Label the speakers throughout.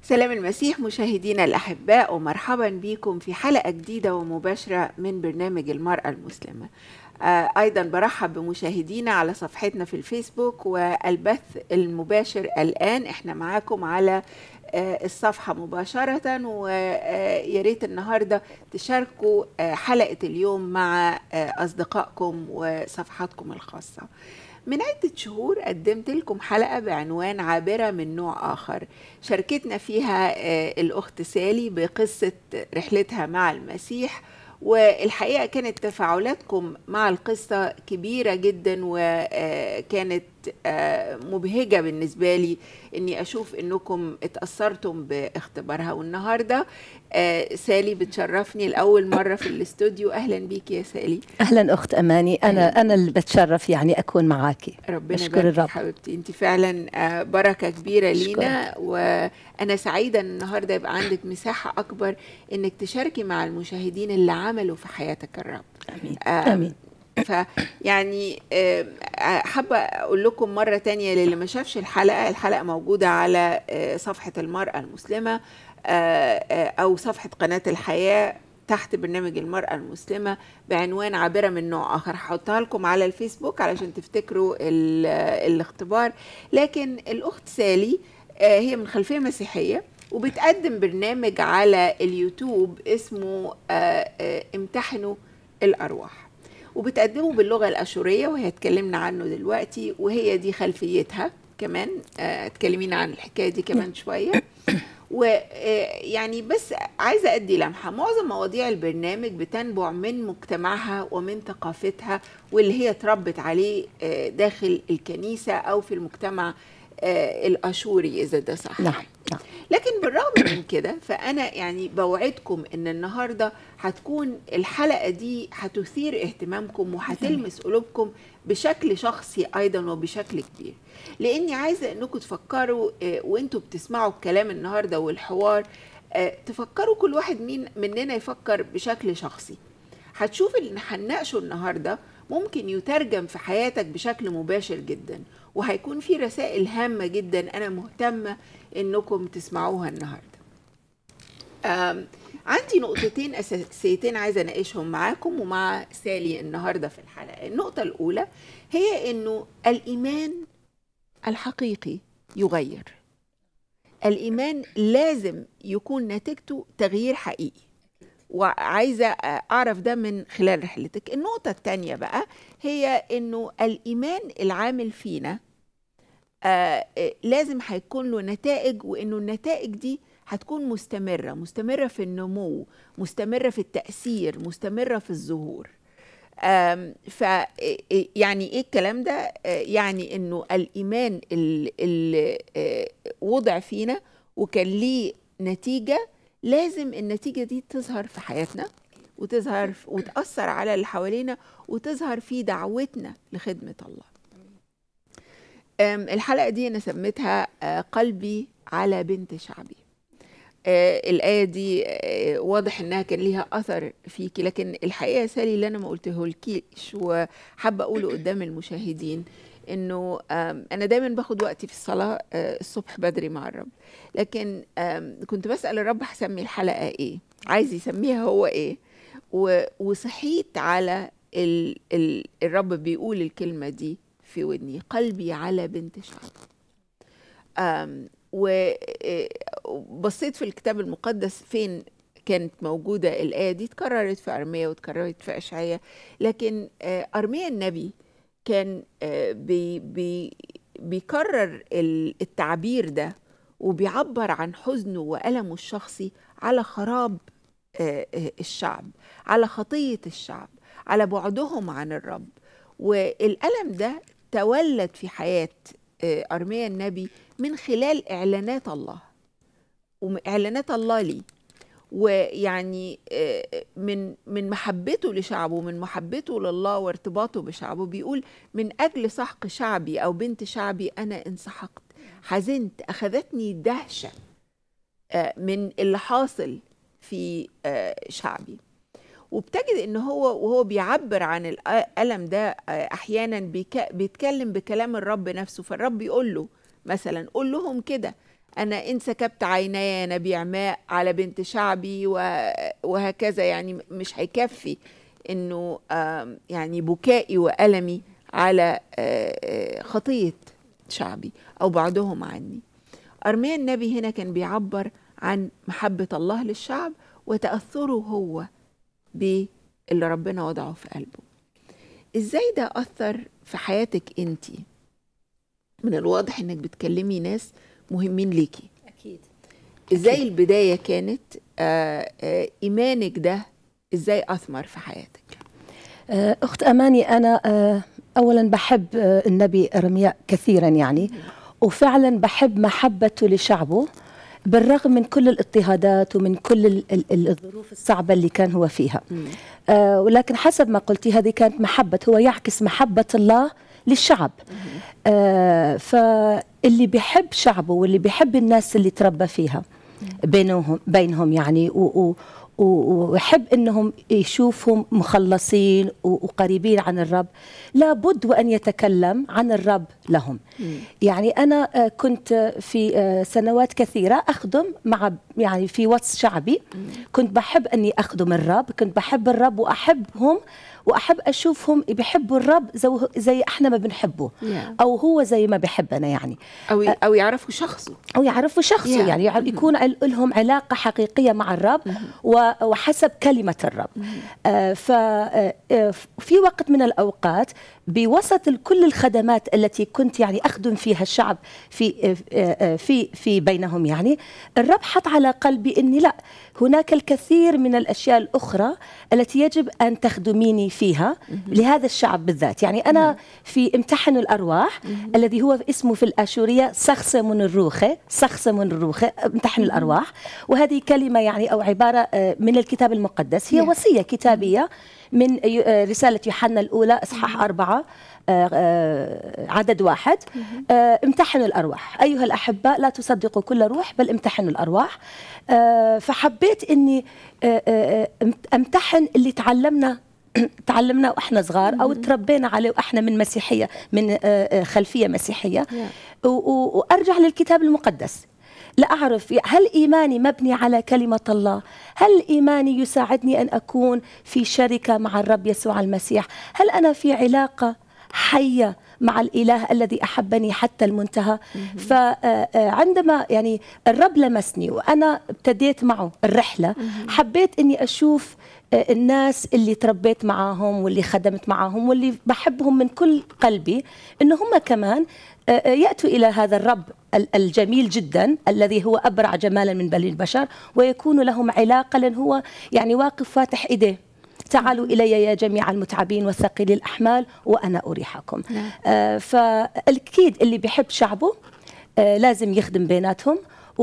Speaker 1: سلام المسيح مشاهدينا الأحباء ومرحبا بكم في حلقة جديدة ومباشرة من برنامج المرأة المسلمة آه، أيضا برحب بمشاهدينا على صفحتنا في الفيسبوك والبث المباشر الآن احنا معاكم على آه، الصفحة مباشرة ويا ريت النهاردة تشاركوا آه، حلقة اليوم مع آه، أصدقائكم وصفحاتكم الخاصة من عدة شهور قدمت لكم حلقة بعنوان عابرة من نوع آخر شاركتنا فيها آه، الأخت سالي بقصة رحلتها مع المسيح والحقيقة كانت تفاعلاتكم مع القصة كبيرة جدا وكانت مبهجة بالنسبة لي اني اشوف انكم اتأثرتم باختبارها والنهاردة آه، سالي بتشرفني لأول مرة في الاستوديو أهلا بيك يا سالي
Speaker 2: اهلا اخت اماني انا انا اللي بتشرف يعني اكون معاكي
Speaker 1: ربنا
Speaker 2: أشكر
Speaker 1: يبارك
Speaker 2: الرب.
Speaker 1: حبيبتي انت فعلا آه، بركه كبيره
Speaker 2: أشكرك.
Speaker 1: لينا وانا سعيده ان النهارده يبقى عندك مساحه اكبر انك تشاركي مع المشاهدين اللي عملوا في حياتك الرب
Speaker 2: امين
Speaker 1: آه،
Speaker 2: امين
Speaker 1: فيعني آه، حابة أقول لكم مرة تانية للي ما شافش الحلقة الحلقة موجودة على آه، صفحة المرأة المسلمة آه، آه، أو صفحة قناة الحياة تحت برنامج المرأة المسلمة بعنوان عابرة من نوع آخر هحطها لكم على الفيسبوك علشان تفتكروا ال- الاختبار لكن الأخت سالي آه، هي من خلفية مسيحية وبتقدم برنامج على اليوتيوب اسمه آه، آه، امتحنوا الأرواح وبتقدمه باللغة الأشورية وهي اتكلمنا عنه دلوقتي وهي دي خلفيتها كمان آه، اتكلمينا عن الحكاية دي كمان شوية ويعني بس عايزة أدي لمحة معظم مواضيع البرنامج بتنبع من مجتمعها ومن ثقافتها واللي هي اتربت عليه آه، داخل الكنيسة أو في المجتمع آه، الأشوري إذا ده صح
Speaker 2: نعم نعم
Speaker 1: لكن بالرغم من كده فأنا يعني بوعدكم إن النهاردة هتكون الحلقة دي هتثير اهتمامكم وهتلمس قلوبكم بشكل شخصي أيضا وبشكل كبير لأني عايزة إنكم تفكروا آه، وإنتوا بتسمعوا الكلام النهاردة والحوار آه، تفكروا كل واحد مين مننا يفكر بشكل شخصي هتشوف اللي هنناقشه النهارده ممكن يترجم في حياتك بشكل مباشر جدا وهيكون في رسائل هامة جدا أنا مهتمة إنكم تسمعوها النهاردة أم، عندي نقطتين أساسيتين عايزة أناقشهم معاكم ومع سالي النهاردة في الحلقة النقطة الأولى هي إنه الإيمان الحقيقي يغير الإيمان لازم يكون نتيجته تغيير حقيقي وعايزة أعرف ده من خلال رحلتك النقطة التانية بقى هي إنه الإيمان العامل فينا آه آه، لازم هيكون له نتائج وإنه النتائج دي هتكون مستمرة مستمرة في النمو مستمرة في التأثير مستمرة في الظهور آم، ف إيه- يعني ايه الكلام ده آه، يعني انه الايمان اللي وضع فينا وكان ليه نتيجه لازم النتيجه دي تظهر في حياتنا وتظهر في- وتاثر على اللي حوالينا وتظهر في دعوتنا لخدمه الله آم، الحلقه دي انا سميتها آه، قلبي على بنت شعبي آه الآية دي آه واضح إنها كان ليها أثر فيكي لكن الحقيقة يا سالي اللي أنا ما قلته لكيش وحابة أقوله قدام المشاهدين إنه آم، أنا دايما باخد وقتي في الصلاة آه الصبح بدري مع الرب لكن آم، كنت بسأل الرب هسمي الحلقة إيه عايز يسميها هو إيه و- وصحيت على ال ال الرب بيقول الكلمة دي في ودني قلبي على بنت شعب آم، وبصيت في الكتاب المقدس فين كانت موجودة الآية دي اتكررت في أرميا واتكررت في أشعية لكن آه، أرميا النبي كان آه، بي بي بيكرر ال- التعبير ده وبيعبر عن حزنه وألمه الشخصي على خراب آه، آه، الشعب على خطية الشعب على بعدهم عن الرب والألم ده تولد في حياة آه، أرميا النبي من خلال إعلانات الله وإعلانات الله ليه ويعني آه، من من محبته لشعبه من محبته لله وارتباطه بشعبه بيقول من أجل سحق شعبي أو بنت شعبي أنا انسحقت حزنت أخذتني دهشة آه، من اللي حاصل في آه، شعبي وبتجد ان هو وهو بيعبر عن الالم ده آه، احيانا بيك- بيتكلم بكلام الرب نفسه فالرب يقول له مثلا قول لهم كده انا ان سكبت عيني يا نبيع ماء على بنت شعبي و- وهكذا يعني مش هيكفي انه آم، يعني بكائي والمي على آه، آه، خطيه شعبي او بعدهم عني ارميا النبي هنا كان بيعبر عن محبه الله للشعب وتاثره هو باللي ربنا وضعه في قلبه ازاي ده اثر في حياتك انت من الواضح انك بتكلمي ناس مهمين ليكي
Speaker 2: اكيد
Speaker 1: ازاي البدايه كانت آه آه ايمانك ده ازاي اثمر في حياتك
Speaker 2: آه، أخت أماني أنا آه، أولا بحب آه، النبي إرمياء كثيرا يعني وفعلا بحب محبته لشعبه بالرغم من كل الاضطهادات ومن كل ال- ال- الظروف الصعبة اللي كان هو فيها آه، ولكن حسب ما قلتي هذه كانت محبة هو يعكس محبة الله للشعب آه، فاللي بيحب شعبه واللي بيحب الناس اللي تربى فيها بينهم بينهم يعني و و و- ويحب انهم يشوفهم مخلصين و- وقريبين عن الرب لابد وان يتكلم عن الرب لهم يعني انا آه، كنت في آه، سنوات كثيره اخدم مع يعني في وسط شعبي كنت بحب اني اخدم الرب كنت بحب الرب واحبهم واحب اشوفهم بيحبوا الرب زي, زي احنا ما بنحبه
Speaker 1: Yeah.
Speaker 2: او هو زي ما بيحبنا يعني
Speaker 1: او او يعرفوا شخصه
Speaker 2: او يعرفوا شخصه
Speaker 1: Yeah.
Speaker 2: يعني يع- يكون عل- لهم علاقه حقيقيه مع الرب و- وحسب كلمه الرب آه ففي وقت من الاوقات بوسط ال- كل الخدمات التي كنت يعني اخدم فيها الشعب في آه، آه، في في بينهم يعني الرب حط على قلبي اني لا هناك الكثير من الاشياء الاخرى التي يجب ان تخدميني فيها لهذا الشعب بالذات يعني انا في امتحن الارواح الذي هو اسمه في الاشوريه سخسم الروخه سخسم الروخه امتحن الارواح وهذه كلمه يعني او عباره آه، من الكتاب المقدس هي
Speaker 1: Yeah.
Speaker 2: وصيه كتابيه من ي- آه، رساله يوحنا الاولى اصحاح اربعه آه، آه، عدد واحد آه، امتحنوا الارواح ايها الاحباء لا تصدقوا كل روح بل امتحنوا الارواح آه، فحبيت اني آه، آه، آه، امتحن اللي تعلمنا تعلمنا واحنا صغار او تربينا عليه واحنا من مسيحيه من آه، آه، خلفيه مسيحيه و- و- وارجع للكتاب المقدس لأعرف هل إيماني مبني على كلمة الله هل إيماني يساعدني أن أكون في شركة مع الرب يسوع المسيح هل أنا في علاقة حية مع الإله الذي أحبني حتى المنتهى فعندما يعني الرب لمسني وأنا ابتديت معه الرحلة حبيت أني أشوف آه، الناس اللي تربيت معاهم واللي خدمت معاهم واللي بحبهم من كل قلبي ان هم كمان آه، آه، ياتوا الى هذا الرب ال- الجميل جدا الذي هو ابرع جمالا من بني البشر ويكون لهم علاقه لان هو يعني واقف فاتح ايديه تعالوا الي يا جميع المتعبين والثقيلي الاحمال وانا اريحكم
Speaker 1: نعم.
Speaker 2: آه، فاكيد اللي بيحب شعبه آه، لازم يخدم بيناتهم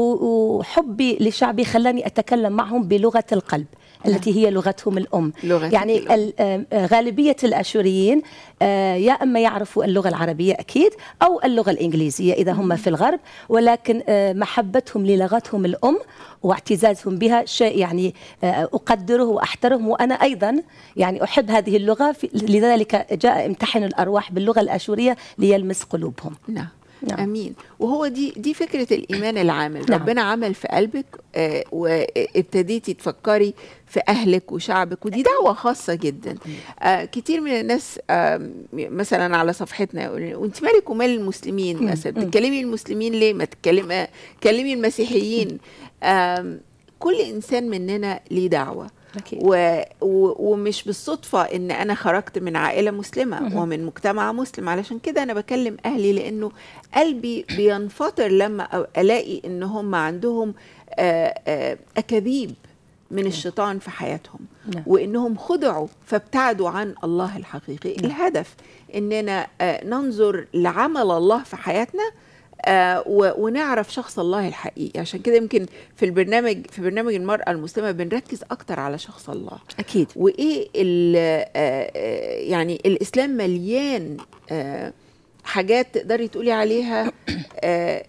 Speaker 2: و- وحبي لشعبي خلاني اتكلم معهم بلغه القلب التي هي لغتهم الام
Speaker 1: لغتك
Speaker 2: يعني
Speaker 1: الأم.
Speaker 2: ال- آه، غالبيه الاشوريين آه، يا اما يعرفوا اللغه العربيه اكيد او اللغه الانجليزيه اذا هم في الغرب ولكن آه، محبتهم للغتهم الام واعتزازهم بها شيء يعني آه، اقدره واحترمه وانا ايضا يعني احب هذه اللغه في- لذلك جاء امتحن الارواح باللغه الاشوريه ليلمس قلوبهم
Speaker 1: نعم
Speaker 2: نعم.
Speaker 1: امين وهو دي دي فكره الايمان العامل
Speaker 2: نعم.
Speaker 1: ربنا عمل في قلبك آه وابتديتي تفكري في اهلك وشعبك ودي دعوه خاصه جدا آه كتير من الناس آه مثلا على صفحتنا يقولوا وانت مالك ومال المسلمين
Speaker 2: مم.
Speaker 1: مثلا
Speaker 2: مم.
Speaker 1: بتتكلمي المسلمين ليه ما تتكلمي كلمي المسيحيين آم، كل انسان مننا ليه دعوه
Speaker 2: أكيد.
Speaker 1: و... و... ومش بالصدفة إن أنا خرجت من عائلة مسلمة ومن مجتمع مسلم علشان كده أنا بكلم أهلي لأنه قلبي بينفطر لما أ- ألاقي إن هم عندهم آه، آه، أكاذيب من الشيطان في حياتهم
Speaker 2: نعم.
Speaker 1: وإنهم خدعوا فابتعدوا عن الله الحقيقي الهدف إننا آه، ننظر لعمل الله في حياتنا آه، و- ونعرف شخص الله الحقيقي عشان كده يمكن في البرنامج في برنامج المرأة المسلمة بنركز أكتر على شخص الله
Speaker 2: اكيد
Speaker 1: وايه ال- آه، آه، يعني الاسلام مليان آه، حاجات تقدري تقولي عليها آه،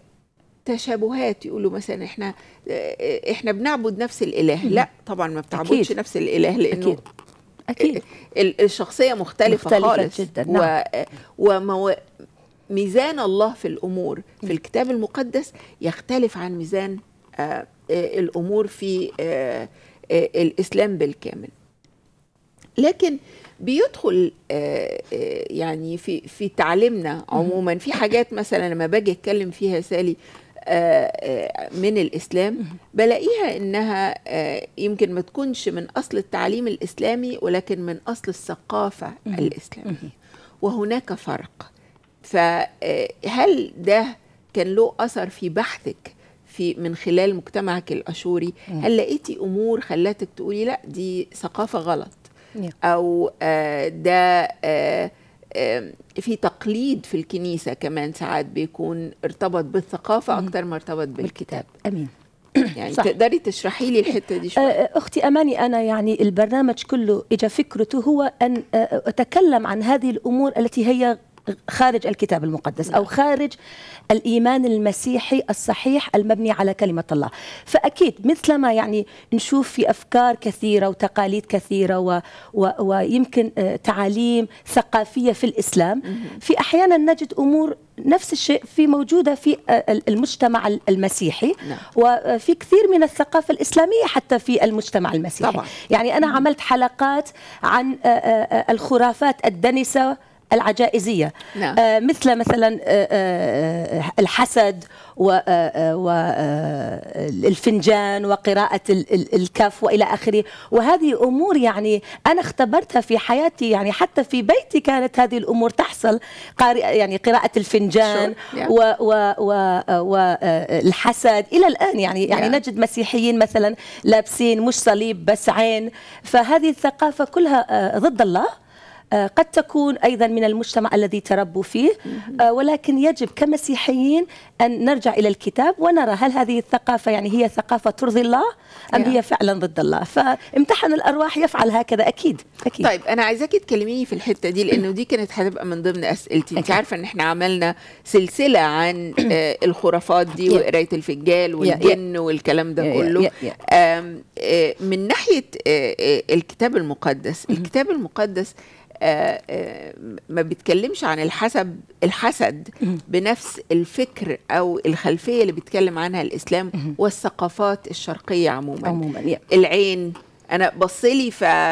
Speaker 1: تشابهات يقولوا مثلا احنا آه، احنا بنعبد نفس الاله لا طبعا ما بتعبدش
Speaker 2: أكيد.
Speaker 1: نفس الاله لانه
Speaker 2: اكيد اكيد
Speaker 1: ال- الشخصيه مختلفه,
Speaker 2: مختلفة
Speaker 1: خالص
Speaker 2: جداً،
Speaker 1: و ومو... ميزان الله في الامور في الكتاب المقدس يختلف عن ميزان آه، آه، الامور في آه، آه، الاسلام بالكامل لكن بيدخل آه، آه، يعني في في تعليمنا عموما في حاجات مثلا لما باجي اتكلم فيها سالي آه، آه، من الاسلام بلاقيها انها آه، يمكن ما تكونش من اصل التعليم الاسلامي ولكن من اصل الثقافه الاسلاميه وهناك فرق فهل ده كان له اثر في بحثك في من خلال مجتمعك الاشوري هل لقيتي امور خلاتك تقولي لا دي ثقافه غلط
Speaker 2: Yeah.
Speaker 1: او آه، ده آه، آه، في تقليد في الكنيسه كمان ساعات بيكون ارتبط بالثقافه اكتر ما ارتبط بالكتاب
Speaker 2: امين
Speaker 1: يعني
Speaker 2: صح.
Speaker 1: تقدري تشرحي لي الحته دي شويه
Speaker 2: آه، اختي اماني انا يعني البرنامج كله اجى فكرته هو ان آه، اتكلم عن هذه الامور التي هي خارج الكتاب المقدس او خارج الايمان المسيحي الصحيح المبني على كلمه الله فاكيد مثلما يعني نشوف في افكار كثيره وتقاليد كثيره و و ويمكن آه، تعاليم ثقافيه في الاسلام في احيانا نجد امور نفس الشيء في موجوده في آه، المجتمع المسيحي
Speaker 1: نعم.
Speaker 2: وفي كثير من الثقافة الإسلامية حتى في المجتمع المسيحي
Speaker 1: طبعاً.
Speaker 2: يعني أنا عملت حلقات عن آه، آه، آه، الخرافات الدنسة العجائزية
Speaker 1: نعم.
Speaker 2: آه، مثل مثلا آه، آه، آه، الحسد والفنجان وقراءة ال- ال- الكف وإلى آخره وهذه أمور يعني أنا اختبرتها في حياتي يعني حتى في بيتي كانت هذه الأمور تحصل قارئ يعني قراءة الفنجان
Speaker 1: Sure. Yeah.
Speaker 2: و و و والحسد الى الان يعني يعني
Speaker 1: Yeah.
Speaker 2: نجد مسيحيين مثلا لابسين مش صليب بس عين فهذه الثقافه كلها آه، ضد الله آه، قد تكون ايضا من المجتمع الذي تربوا فيه آه، ولكن يجب كمسيحيين ان نرجع الى الكتاب ونرى هل هذه الثقافه يعني هي ثقافه ترضي الله ام
Speaker 1: Yeah.
Speaker 2: هي فعلا ضد الله فامتحن الارواح يفعل هكذا اكيد اكيد
Speaker 1: طيب انا عايزاكي تكلميني في الحته دي لانه دي كانت هتبقى من ضمن اسئلتي انت
Speaker 2: أكيد.
Speaker 1: عارفه ان احنا عملنا سلسله عن آه، الخرافات دي
Speaker 2: Yeah.
Speaker 1: وقرايه الفنجال والجن والكلام ده
Speaker 2: Yeah, yeah,
Speaker 1: كله
Speaker 2: yeah, yeah.
Speaker 1: آم، آه، من ناحيه آه، آه، الكتاب المقدس الكتاب المقدس آه، آه، ما بيتكلمش عن الحسب الحسد بنفس الفكر او الخلفيه اللي بيتكلم عنها الاسلام والثقافات الشرقيه عموما
Speaker 2: عموما yeah.
Speaker 1: العين انا بصلي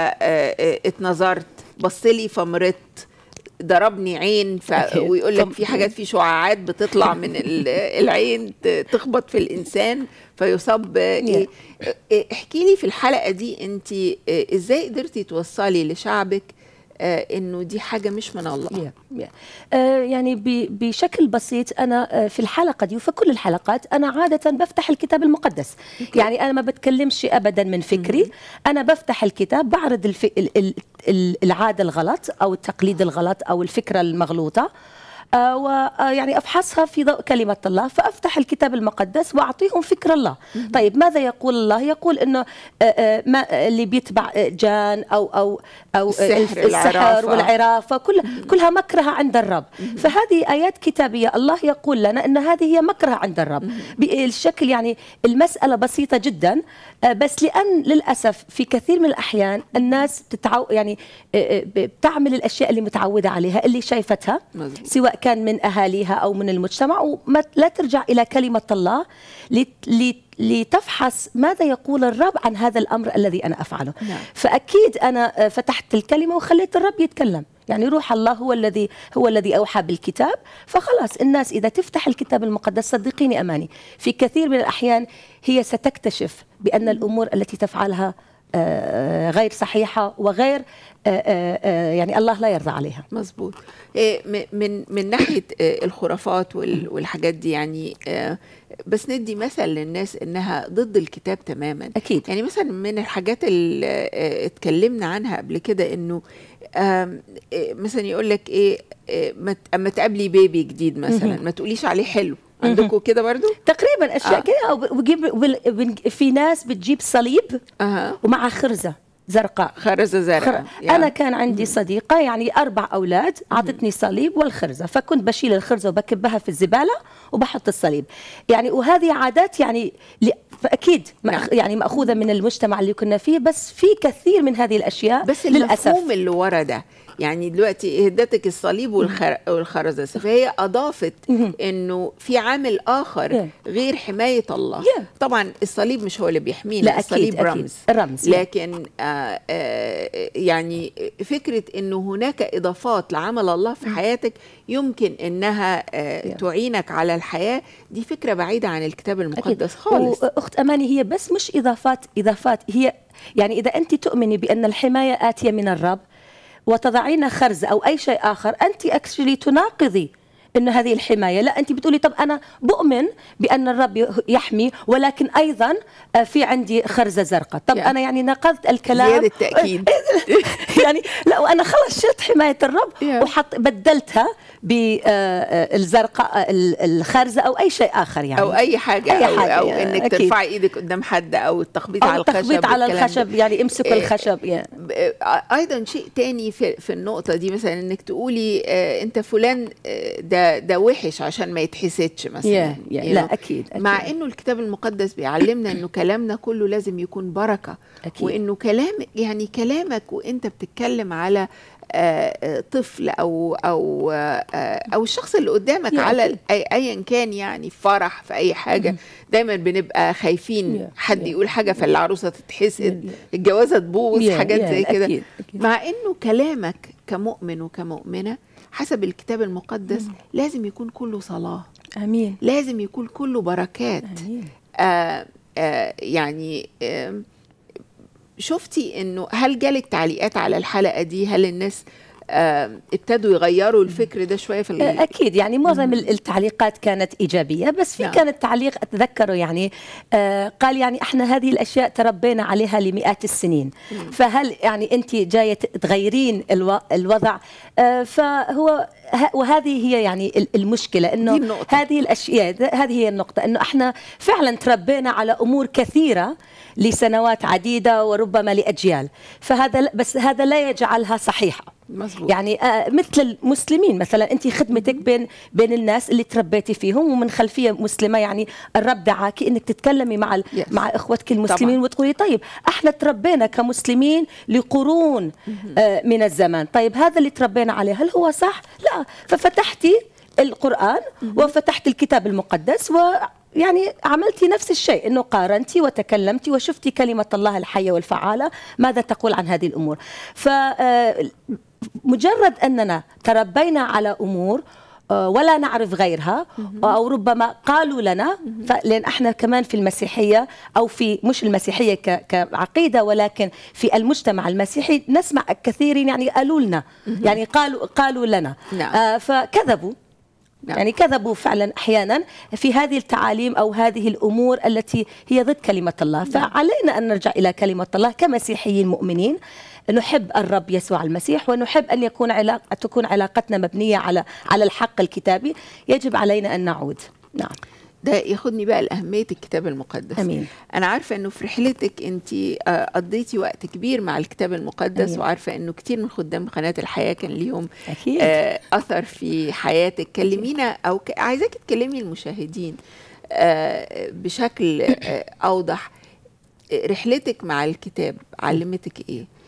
Speaker 1: فاتنظرت بصلي فمرضت ضربني عين ف...
Speaker 2: أكيد.
Speaker 1: ويقول لك
Speaker 2: طب-
Speaker 1: في حاجات في شعاعات بتطلع من ال- العين ت- تخبط في الانسان فيصاب إيه إيه، احكي لي في الحلقه دي انت ازاي قدرتي توصلي لشعبك آه، انه دي حاجه مش من الله
Speaker 2: Yeah, yeah. آه يعني ب- بشكل بسيط انا آه في الحلقه دي وفي كل الحلقات انا عاده بفتح الكتاب المقدس
Speaker 1: أوكي.
Speaker 2: يعني انا ما بتكلمش ابدا من فكري انا بفتح الكتاب بعرض الف... ال- ال- ال- العاده الغلط او التقليد الغلط او الفكره المغلوطه آه ويعني افحصها في ضوء كلمه الله فافتح الكتاب المقدس واعطيهم فكر الله طيب ماذا يقول الله يقول انه آه، آه، ما اللي بيتبع آه، جان او او او
Speaker 1: السحر،
Speaker 2: الف-
Speaker 1: العرافة.
Speaker 2: السحر والعرافه كل كلها مكرهه عند الرب فهذه ايات كتابيه الله يقول لنا ان هذه هي مكرهه عند الرب بالشكل يعني المساله بسيطه جدا آه، بس لان للاسف في كثير من الاحيان الناس بتتعو يعني آه، آه، بتعمل الاشياء اللي متعوده عليها اللي شايفتها
Speaker 1: مظبوط.
Speaker 2: سواء كان من اهاليها او من المجتمع وما لا ترجع الى كلمه الله لت- لت- لتفحص ماذا يقول الرب عن هذا الامر الذي انا افعله
Speaker 1: نعم.
Speaker 2: فاكيد انا آه، فتحت الكلمه وخليت الرب يتكلم يعني روح الله هو الذي هو الذي اوحى بالكتاب فخلاص الناس اذا تفتح الكتاب المقدس صدقيني اماني في كثير من الاحيان هي ستكتشف بان الامور التي تفعلها آه، غير صحيحه وغير آه، آه، آه، يعني الله لا يرضى عليها
Speaker 1: مظبوط إيه، م- من من ناحيه آه، الخرافات وال- والحاجات دي يعني آه، بس ندي مثل للناس انها ضد الكتاب تماما
Speaker 2: اكيد
Speaker 1: يعني مثلا من الحاجات اللي آه، اتكلمنا عنها قبل كده انه آم، إيه، مثلا يقول لك ايه إيه، ما ت- اما تقابلي بيبي جديد مثلا ما تقوليش عليه حلو عندكم كده برضو
Speaker 2: تقريبا اشياء
Speaker 1: آه.
Speaker 2: كده او بجيب بال- بن- في ناس بتجيب صليب
Speaker 1: اها
Speaker 2: ومع خرزه زرقاء
Speaker 1: خرزه زرقاء
Speaker 2: خر... انا كان عندي صديقه يعني اربع اولاد اعطتني صليب والخرزه فكنت بشيل الخرزه وبكبها في الزباله وبحط الصليب يعني وهذه عادات يعني ل... فاكيد مأخ-
Speaker 1: نعم.
Speaker 2: يعني ماخوذه من المجتمع اللي كنا فيه بس في كثير من هذه الاشياء
Speaker 1: بس
Speaker 2: للاسف
Speaker 1: المفهوم اللي ورا ده يعني دلوقتي هدتك الصليب والخر... والخرزة فهي أضافت
Speaker 2: مهم.
Speaker 1: إنه في عامل آخر
Speaker 2: Yeah.
Speaker 1: غير حماية الله
Speaker 2: Yeah.
Speaker 1: طبعا الصليب مش هو اللي بيحمينا
Speaker 2: لا
Speaker 1: الصليب
Speaker 2: اكيد اكيد
Speaker 1: رمز
Speaker 2: الرمز
Speaker 1: لكن آه آه يعني فكرة انه هناك اضافات لعمل الله في حياتك يمكن انها آه
Speaker 2: Yeah.
Speaker 1: تعينك على الحياة دي فكرة بعيدة عن الكتاب المقدس
Speaker 2: أكيد.
Speaker 1: خالص
Speaker 2: واخت اماني هي بس مش اضافات اضافات هي يعني اذا انت تؤمني بان الحمايه اتيه من الرب وتضعين خرز او اي شيء اخر انت اكشلي تناقضي انه هذه الحمايه لا انت بتقولي طب انا بؤمن بان الرب يحمي ولكن ايضا آه، في عندي خرزه زرقاء طب
Speaker 1: Yeah.
Speaker 2: انا يعني نقضت الكلام
Speaker 1: زيادة تأكيد
Speaker 2: يعني لا وانا خلص شلت حمايه الرب
Speaker 1: Yeah.
Speaker 2: وحط بدلتها بالزرقاء الخرزه او اي شيء اخر يعني
Speaker 1: او اي حاجة
Speaker 2: أي
Speaker 1: او,
Speaker 2: حاجة
Speaker 1: أو
Speaker 2: يعني
Speaker 1: انك
Speaker 2: أكيد.
Speaker 1: ترفعي ايدك قدام حد او التخبيط على
Speaker 2: او
Speaker 1: الخشب
Speaker 2: التخبيط على
Speaker 1: والكلام ده.
Speaker 2: الخشب يعني امسكوا
Speaker 1: إيه،
Speaker 2: الخشب يعني
Speaker 1: ب- ايضا شيء تاني في, في النقطه دي مثلا انك تقولي آه انت فلان آه ده ده وحش عشان ما يتحسدش مثلا
Speaker 2: يا يا
Speaker 1: you
Speaker 2: لا
Speaker 1: know.
Speaker 2: اكيد, أكيد.
Speaker 1: مع انه الكتاب المقدس بيعلمنا انه كلامنا كله لازم يكون بركه
Speaker 2: أكيد.
Speaker 1: وانه كلام يعني كلامك وانت بتتكلم على آه، آه، طفل او او آه، آه، او الشخص اللي قدامك
Speaker 2: يا
Speaker 1: على
Speaker 2: أكيد.
Speaker 1: أي- ايا كان يعني في فرح في اي حاجه دايما بنبقى خايفين
Speaker 2: يا-
Speaker 1: حد
Speaker 2: يا.
Speaker 1: يقول حاجه فالعروسه تتحسد
Speaker 2: يا-
Speaker 1: الجوازه تبوظ
Speaker 2: يا-
Speaker 1: حاجات
Speaker 2: يا،
Speaker 1: زي كده
Speaker 2: أكيد، أكيد.
Speaker 1: مع انه كلامك كمؤمن وكمؤمنه حسب الكتاب المقدس لازم يكون كله صلاه
Speaker 2: امين
Speaker 1: لازم يكون كله بركات
Speaker 2: امين
Speaker 1: آه آه يعني آه شفتي انه هل جالك تعليقات على الحلقه دي هل الناس آه ابتدوا يغيروا الفكر ده شويه في ال-
Speaker 2: اكيد يعني معظم ال- التعليقات كانت ايجابيه بس في
Speaker 1: نعم.
Speaker 2: كانت تعليق اتذكره يعني آه قال يعني احنا هذه الاشياء تربينا عليها لمئات السنين فهل يعني انت جايه تغيرين الو- الوضع آه فهو ه- وهذه هي يعني ال- المشكله انه
Speaker 1: دي النقطة.
Speaker 2: هذه الاشياء ذ- هذه هي النقطه انه احنا فعلا تربينا على امور كثيره لسنوات عديده وربما لاجيال فهذا لا- بس هذا لا يجعلها صحيحه
Speaker 1: مظبوط
Speaker 2: يعني آه، مثل المسلمين مثلا انت خدمتك بين بين الناس اللي تربيتي فيهم ومن خلفيه مسلمه يعني الرب دعاكي انك تتكلمي مع ال-
Speaker 1: Yes.
Speaker 2: مع اخوتك المسلمين
Speaker 1: طبعاً.
Speaker 2: وتقولي طيب احنا تربينا كمسلمين لقرون آه، من الزمان طيب هذا اللي تربينا عليه هل هو صح لا ففتحتي القران وفتحت الكتاب المقدس و يعني عملتي نفس الشيء انه قارنتي وتكلمتي وشفتي كلمه الله الحيه والفعاله ماذا تقول عن هذه الامور ف آه، مجرد اننا تربينا على امور آه، ولا نعرف غيرها او ربما قالوا لنا ف- لان احنا كمان في المسيحيه او في مش المسيحيه ك- كعقيده ولكن في المجتمع المسيحي نسمع كثيرين يعني قالوا لنا يعني قالوا قالوا لنا
Speaker 1: نعم.
Speaker 2: آه، فكذبوا
Speaker 1: نعم.
Speaker 2: يعني كذبوا فعلا احيانا في هذه التعاليم او هذه الامور التي هي ضد كلمه الله فعلينا ان نرجع الى كلمه الله كمسيحيين مؤمنين نحب الرب يسوع المسيح ونحب ان يكون علاقه تكون علاقتنا مبنيه على على الحق الكتابي يجب علينا ان نعود نعم
Speaker 1: ده ياخدني بقى لأهمية الكتاب المقدس
Speaker 2: امين
Speaker 1: أنا عارفة إنه في رحلتك أنت آه، قضيتي وقت كبير مع الكتاب المقدس
Speaker 2: أمين.
Speaker 1: وعارفة إنه كتير من خدام قناة الحياة كان ليهم
Speaker 2: اكيد
Speaker 1: آه، أثر في حياتك كلمينا أو ك... عايزاك تكلمي المشاهدين آه، بشكل آه، أوضح آه، رحلتك مع الكتاب علمتك إيه؟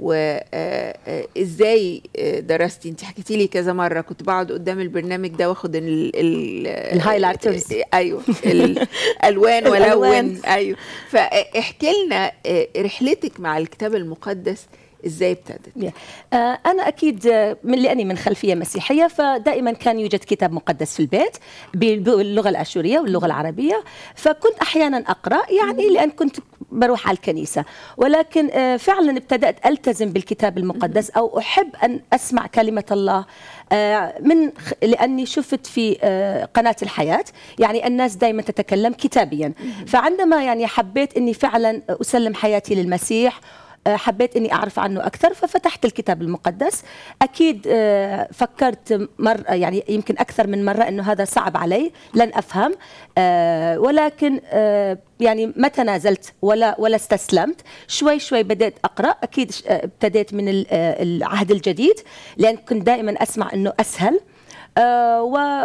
Speaker 1: وازاي درستي انت حكيتي لي كذا مره كنت بقعد قدام البرنامج ده واخد ال ال
Speaker 2: الهايلايترز.
Speaker 1: ايوه الالوان
Speaker 2: الألوان.
Speaker 1: والون ايوه فاحكي لنا آه، رحلتك مع الكتاب المقدس ازاي ابتدت
Speaker 2: آه، أنا أكيد آه، من لأني من خلفية مسيحية فدائما كان يوجد كتاب مقدس في البيت باللغة الأشورية واللغة العربية فكنت أحيانا أقرأ يعني لأن كنت بروح على الكنيسة ولكن آه، فعلا ابتدأت ألتزم بالكتاب المقدس أو أحب أن أسمع كلمة الله آه، من خ- لأني شفت في آه، قناة الحياة يعني الناس دائما تتكلم كتابيا فعندما يعني حبيت أني فعلا أسلم حياتي للمسيح آه، حبيت اني اعرف عنه اكثر ففتحت الكتاب المقدس اكيد آه، فكرت مره يعني يمكن اكثر من مره انه هذا صعب علي لن افهم آه، ولكن آه، يعني ما تنازلت ولا ولا استسلمت شوي شوي بدأت اقرا اكيد ش- آه، ابتديت من ال- آه، العهد الجديد لان كنت دائما اسمع انه اسهل آه، و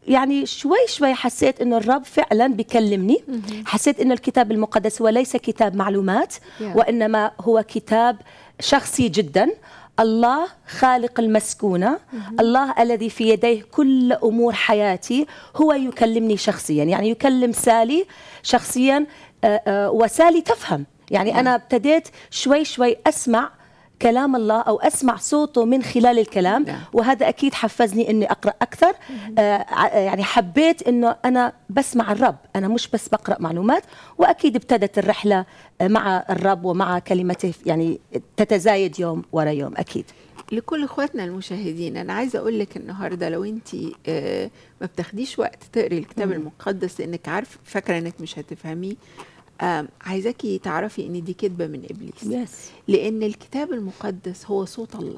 Speaker 2: يعني شوي شوي حسيت انه الرب فعلا بيكلمني حسيت انه الكتاب المقدس هو ليس كتاب معلومات
Speaker 1: Yeah.
Speaker 2: وانما هو كتاب شخصي جدا الله خالق المسكونه الله الذي في يديه كل امور حياتي هو يكلمني شخصيا يعني يكلم سالي شخصيا آه، آه، وسالي تفهم يعني انا ابتديت شوي شوي اسمع كلام الله او اسمع صوته من خلال الكلام
Speaker 1: نعم.
Speaker 2: وهذا اكيد حفزني اني اقرا اكثر آه ع- يعني حبيت انه انا بسمع الرب انا مش بس بقرا معلومات واكيد ابتدت الرحله آه، مع الرب ومع كلمته يعني تتزايد يوم ورا يوم اكيد
Speaker 1: لكل اخواتنا المشاهدين انا عايزه اقول لك النهارده لو انت آه، ما بتاخديش وقت تقري الكتاب المقدس لانك عارف فاكره انك مش هتفهميه آم، عايزاكي تعرفي ان دي كذبه من ابليس
Speaker 2: يس
Speaker 1: لان الكتاب المقدس هو صوت الله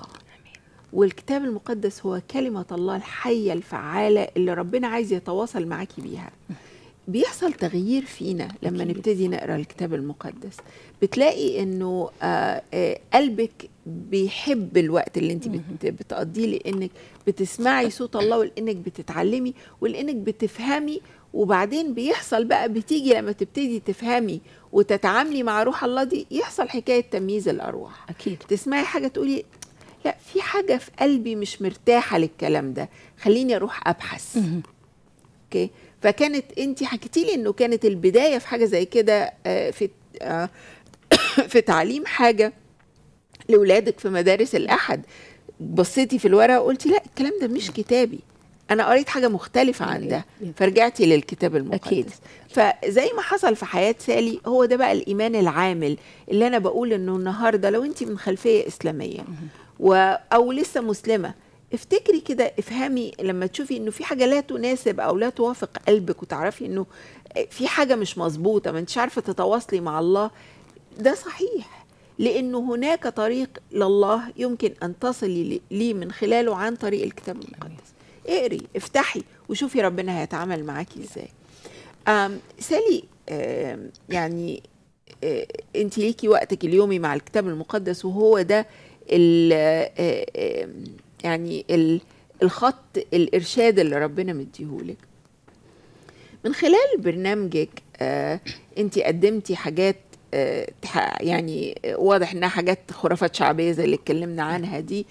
Speaker 1: والكتاب المقدس هو كلمة الله الحية الفعالة اللي ربنا عايز يتواصل معاكي بيها بيحصل تغيير فينا لما
Speaker 2: أكيد.
Speaker 1: نبتدي نقرا الكتاب المقدس بتلاقي انه آه، آه، قلبك بيحب الوقت اللي انت بت- بتقضيه لانك بتسمعي صوت الله ولانك بتتعلمي ولانك بتفهمي وبعدين بيحصل بقى بتيجي لما تبتدي تفهمي وتتعاملي مع روح الله دي يحصل حكايه تمييز الارواح
Speaker 2: اكيد
Speaker 1: تسمعي حاجه تقولي لا في حاجه في قلبي مش مرتاحه للكلام ده خليني اروح ابحث اوكي فكانت انت حكيتي لي انه كانت البدايه في حاجه زي كده آه، في آه، في تعليم حاجه لاولادك في مدارس الاحد بصيتي في الورقه وقلتي لا الكلام ده مش كتابي انا قريت حاجه مختلفه عن ده فرجعتي للكتاب المقدس
Speaker 2: أكيد.
Speaker 1: فزي ما حصل في حياه سالي هو ده بقى الايمان العامل اللي انا بقول انه النهارده لو انت من خلفيه اسلاميه و او لسه مسلمه افتكري كده افهمي لما تشوفي انه في حاجه لا تناسب او لا توافق قلبك وتعرفي انه في حاجه مش مظبوطه ما انتش عارفه تتواصلي مع الله ده صحيح لانه هناك طريق لله يمكن ان تصلي ليه من خلاله عن طريق الكتاب المقدس اقري افتحي وشوفي ربنا هيتعامل معاكي ازاي آم، سالي آم، يعني انت ليكي وقتك اليومي مع الكتاب المقدس وهو ده ال آه، آه، يعني ال- الخط الارشاد اللي ربنا مديهولك من خلال برنامجك آه انت قدمتي حاجات آه تح- يعني واضح انها حاجات خرافات شعبيه زي اللي اتكلمنا عنها دي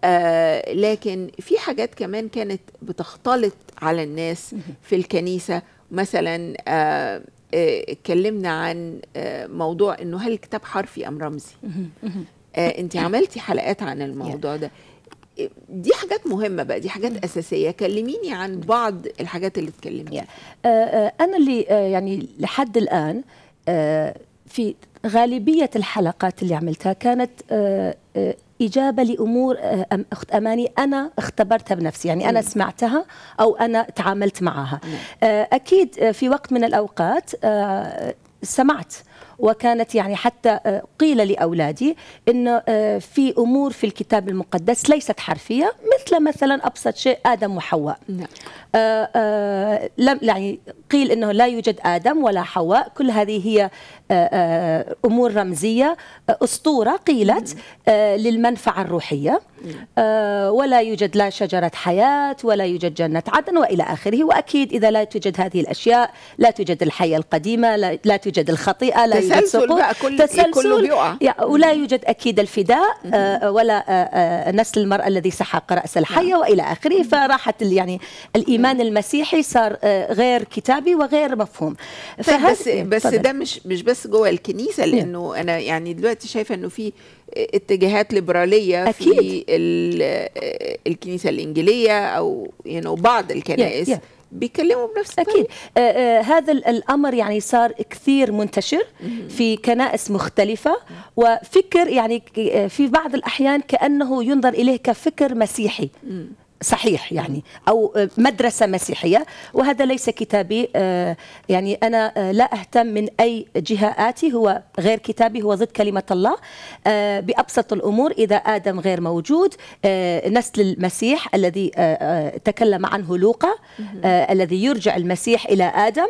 Speaker 1: آه لكن في حاجات كمان كانت بتختلط على الناس في الكنيسه مثلا آه آه، اتكلمنا عن آه موضوع انه هل الكتاب حرفي ام رمزي آه انت عملتي حلقات عن الموضوع ده دي حاجات مهمه بقى دي حاجات اساسيه كلميني عن بعض الحاجات اللي اتكلمتي
Speaker 2: Yeah. آه، آه، أنا اللي آه، يعني لحد الآن آه، في غالبية الحلقات اللي عملتها كانت آه، آه، إجابة لأمور آه، أم- أخت أماني أنا اختبرتها بنفسي يعني أنا
Speaker 1: مم.
Speaker 2: سمعتها أو أنا تعاملت معها
Speaker 1: نعم.
Speaker 2: آه، أكيد آه، في وقت من الأوقات آه، سمعت وكانت يعني حتى آه، قيل لأولادي أنه آه، في أمور في الكتاب المقدس ليست حرفية مثل مثلا أبسط شيء آدم وحواء
Speaker 1: نعم
Speaker 2: آه، آه، لم يعني قيل انه لا يوجد ادم ولا حواء كل هذه هي آه، آه، امور رمزيه آه، اسطوره قيلت آه، للمنفعه الروحيه آه، ولا يوجد لا شجره حياه ولا يوجد جنه عدن والى اخره واكيد اذا لا توجد هذه الاشياء لا توجد الحياه القديمه لا, لا توجد الخطيئه لا يوجد
Speaker 1: تسلسل
Speaker 2: سقوط
Speaker 1: بقى كل- كله بيقع.
Speaker 2: يا- ولا يوجد اكيد الفداء آه، ولا آه، آه، نسل المراه الذي سحق راس الحيه والى اخره فراحت ال- يعني الايمان المسيحي صار آه، غير كتابي وغير مفهوم
Speaker 1: طيب
Speaker 2: فهذا-
Speaker 1: بس بس
Speaker 2: تفضل.
Speaker 1: ده مش مش بس جوه الكنيسه لانه انا يعني دلوقتي شايفه انه في اتجاهات ليبراليه في
Speaker 2: أكيد.
Speaker 1: ال- الكنيسه الانجيليه او يعني بعض الكنائس
Speaker 2: Yeah, yeah.
Speaker 1: بيتكلموا بنفس
Speaker 2: اكيد
Speaker 1: الطريقه
Speaker 2: آه، آه، هذا ال- الامر يعني صار كثير منتشر في كنائس مختلفه وفكر يعني ك- آه، في بعض الاحيان كانه ينظر اليه كفكر مسيحي صحيح يعني او آه، مدرسه مسيحيه وهذا ليس كتابي آه، يعني انا آه، لا اهتم من اي جهه اتي هو غير كتابي هو ضد كلمه الله آه، بابسط الامور اذا ادم غير موجود آه، نسل المسيح الذي آه، آه، تكلم عنه لوقا آه، الذي يرجع المسيح الى ادم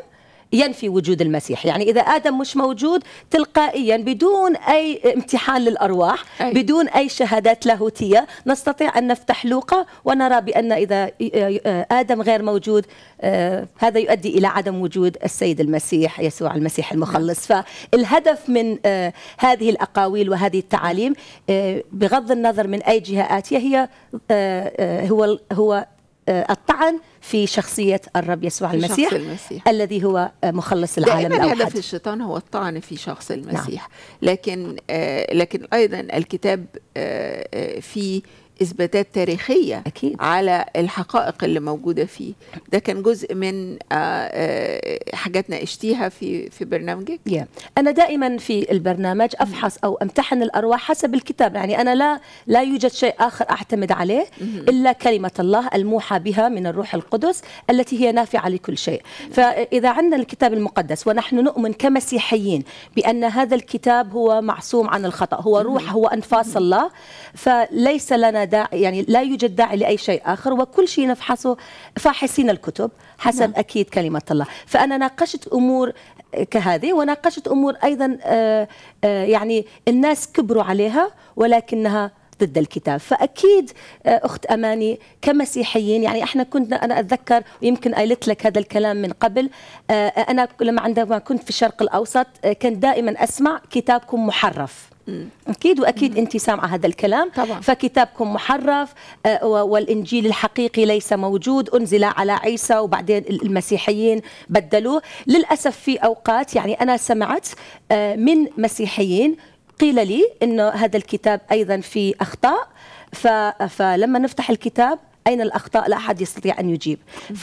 Speaker 2: ينفي وجود المسيح يعني إذا آدم مش موجود تلقائيا بدون أي امتحان للأرواح
Speaker 1: أي.
Speaker 2: بدون أي شهادات لاهوتية نستطيع أن نفتح لوقا ونرى بأن إذا آدم غير موجود آه، هذا يؤدي إلى عدم وجود السيد المسيح يسوع المسيح المخلص فالهدف من آه، هذه الأقاويل وهذه التعاليم آه، بغض النظر من أي جهة آتية هي آه، آه، هو هو آه، الطعن في شخصية الرب يسوع
Speaker 1: في شخص
Speaker 2: المسيح
Speaker 1: المسيح.
Speaker 2: الذي هو آه، مخلص العالم
Speaker 1: دائما
Speaker 2: الأوحد
Speaker 1: هدف الشيطان هو الطعن في شخص المسيح لكن آه لكن ايضا الكتاب آه آه فيه اثباتات تاريخيه
Speaker 2: أكيد.
Speaker 1: على الحقائق اللي موجوده فيه ده كان جزء من آه آه حاجات ناقشتيها في في برنامجك
Speaker 2: Yeah. أنا دائما في البرنامج أفحص أو أمتحن الأرواح حسب الكتاب يعني أنا لا لا يوجد شيء آخر أعتمد عليه إلا كلمة الله الموحى بها من الروح القدس التي هي نافعة لكل شيء فإذا عندنا الكتاب المقدس ونحن نؤمن كمسيحيين بأن هذا الكتاب هو معصوم عن الخطأ هو روح هو أنفاس الله فليس لنا داعي يعني لا يوجد داعي لأي شيء آخر وكل شيء نفحصه فاحصين الكتب حسب
Speaker 1: نعم.
Speaker 2: أكيد كلمة الله فأنا ناقشت أمور كهذه وناقشت امور ايضا آه، آه، يعني الناس كبروا عليها ولكنها ضد الكتاب فاكيد آه، اخت اماني كمسيحيين يعني احنا كنا انا اتذكر ويمكن قلت لك هذا الكلام من قبل آه، انا لما عندما كنت في الشرق الاوسط آه، كان دائما اسمع كتابكم محرف اكيد واكيد انت سامعه هذا الكلام
Speaker 1: طبعاً.
Speaker 2: فكتابكم محرف آه، و- والانجيل الحقيقي ليس موجود انزل على عيسى وبعدين المسيحيين بدلوه للاسف في اوقات يعني انا سمعت آه، من مسيحيين قيل لي انه هذا الكتاب ايضا فيه اخطاء ف- فلما نفتح الكتاب اين الاخطاء لا احد يستطيع ان يجيب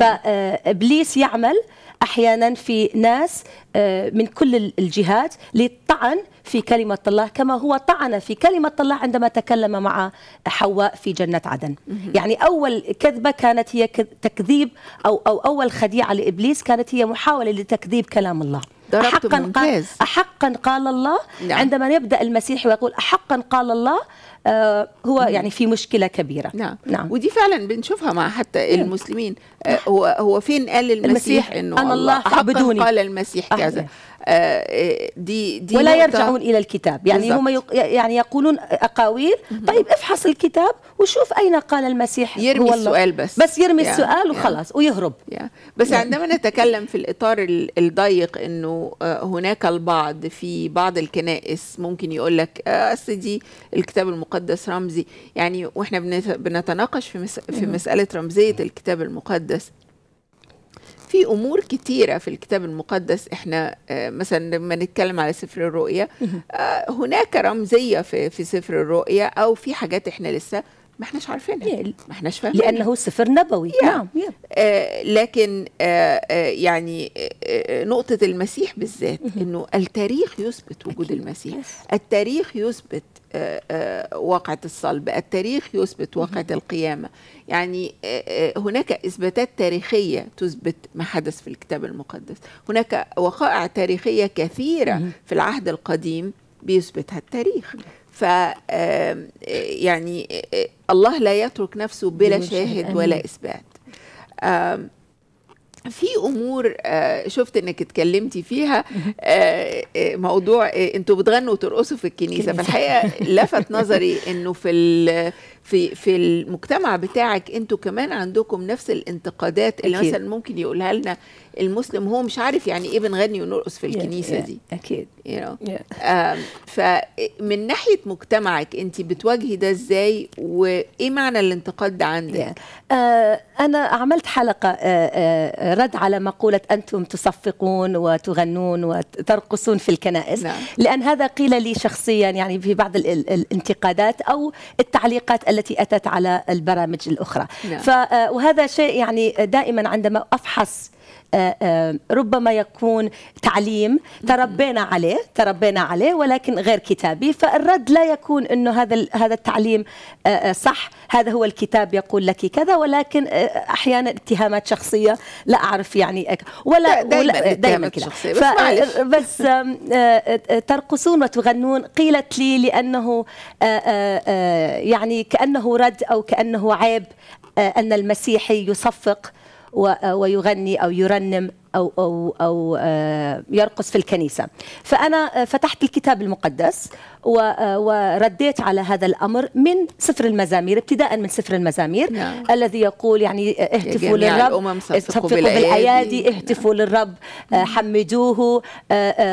Speaker 2: فابليس يعمل احيانا في ناس آه، من كل ال- الجهات للطعن في كلمه الله كما هو طعن في كلمه الله عندما تكلم مع حواء في جنه عدن يعني اول كذبه كانت هي كذ- تكذيب او او اول خديعه لابليس كانت هي محاوله لتكذيب كلام الله
Speaker 1: ضربته
Speaker 2: أحقاً قال
Speaker 1: ممتاز.
Speaker 2: أحقا قال الله
Speaker 1: نعم.
Speaker 2: عندما يبدأ المسيح ويقول أحقا قال الله آه هو يعني في مشكلة كبيرة
Speaker 1: نعم.
Speaker 2: نعم
Speaker 1: ودي فعلا بنشوفها مع حتى المسلمين آه، هو هو فين قال المسيح
Speaker 2: المسيح
Speaker 1: انه
Speaker 2: أنا الله
Speaker 1: حقا
Speaker 2: فاعبدوني.
Speaker 1: قال المسيح
Speaker 2: آه،
Speaker 1: كذا
Speaker 2: إيه.
Speaker 1: آه، آه، دي دي
Speaker 2: ولا
Speaker 1: نقطة-
Speaker 2: يرجعون إلى الكتاب يعني
Speaker 1: بالضبط.
Speaker 2: هم يق... يعني يقولون أقاويل طيب افحص الكتاب وشوف أين قال المسيح
Speaker 1: يرمي
Speaker 2: هو الله.
Speaker 1: السؤال بس.
Speaker 2: بس يرمي
Speaker 1: يا-
Speaker 2: السؤال
Speaker 1: يا.
Speaker 2: وخلاص ويهرب
Speaker 1: يا. بس عندما نتكلم في الإطار ال- الضيق أنه آه، هناك البعض في بعض الكنائس ممكن يقول لك آه، أصل دي الكتاب المقدس رمزي يعني وإحنا بنت- بنتناقش في, مس في مسألة رمزية الكتاب المقدس في امور كتيره في الكتاب المقدس احنا آه، مثلا لما نتكلم على سفر الرؤيا آه، هناك رمزيه في في سفر الرؤيا او في حاجات احنا لسه ما احناش عارفينها
Speaker 2: Yeah.
Speaker 1: ما احناش فاهمين
Speaker 2: لأنه سفر نبوي
Speaker 1: Yeah.
Speaker 2: نعم yeah.
Speaker 1: آه، لكن آه، آه، يعني آه، آه، نقطة المسيح بالذات انه التاريخ يثبت وجود
Speaker 2: أكيد.
Speaker 1: المسيح
Speaker 2: Yes.
Speaker 1: التاريخ يثبت آه، آه، واقعة الصلب التاريخ يثبت واقعة القيامة يعني آه، آه، هناك إثباتات تاريخية تثبت ما حدث في الكتاب المقدس هناك وقائع تاريخية كثيرة في العهد القديم بيثبتها التاريخ ف آم، يعني آه، الله لا يترك نفسه بلا
Speaker 2: بدون شاهد.
Speaker 1: شاهد
Speaker 2: آمين.
Speaker 1: ولا إثبات آم، في امور آه، شفت انك اتكلمتي فيها آه، آه، موضوع آه، انتوا بتغنوا وترقصوا في الكنيسه
Speaker 2: كنيسة.
Speaker 1: فالحقيقه لفت نظري انه في ال- في في المجتمع بتاعك انتوا كمان عندكم نفس الانتقادات اللي
Speaker 2: أكيد.
Speaker 1: مثلا ممكن يقولها لنا المسلم هو مش عارف يعني ايه بنغني ونرقص في
Speaker 2: Yeah,
Speaker 1: الكنيسه
Speaker 2: yeah.
Speaker 1: دي
Speaker 2: أكيد
Speaker 1: you know?
Speaker 2: yeah.
Speaker 1: آم، فمن ناحيه مجتمعك انت بتواجهي ده ازاي وايه معنى الانتقاد ده عندك؟
Speaker 2: آه، أنا عملت حلقة آه، آه، رد على مقولة أنتم تصفقون وتغنون وترقصون في الكنائس
Speaker 1: نعم.
Speaker 2: لأن هذا قيل لي شخصيا يعني في بعض ال- ال- الانتقادات أو التعليقات التي أتت على البرامج الأخرى
Speaker 1: نعم.
Speaker 2: ف آه، وهذا شيء يعني دائما عندما أفحص آه، آه، ربما يكون تعليم تربينا عليه تربينا عليه ولكن غير كتابي فالرد لا يكون انه هذا ال- هذا التعليم آه، آه، صح هذا هو الكتاب يقول لك كذا ولكن آه، احيانا اتهامات شخصيه لا اعرف يعني أك- ولا
Speaker 1: لا، دايماً
Speaker 2: ولا-
Speaker 1: اتهامات
Speaker 2: كده.
Speaker 1: شخصية، بس
Speaker 2: ف-
Speaker 1: معلش.
Speaker 2: بس آم، آه، آه، ترقصون وتغنون قيلت لي لانه آه، آه، آه، يعني كانه رد او كانه عيب آه، ان المسيحي يصفق و- آه، ويغني او يرنم او او او آه، يرقص في الكنيسه فانا آه، فتحت الكتاب المقدس و- آه، ورديت على هذا الامر من سفر المزامير ابتداء من سفر المزامير
Speaker 1: نعم.
Speaker 2: الذي يقول يعني آه، اهتفوا
Speaker 1: جميع
Speaker 2: للرب
Speaker 1: الأمم صفقوا
Speaker 2: صفقوا
Speaker 1: بالأيادي.
Speaker 2: بالايادي اهتفوا للرب آه، حمدوه آه، آه،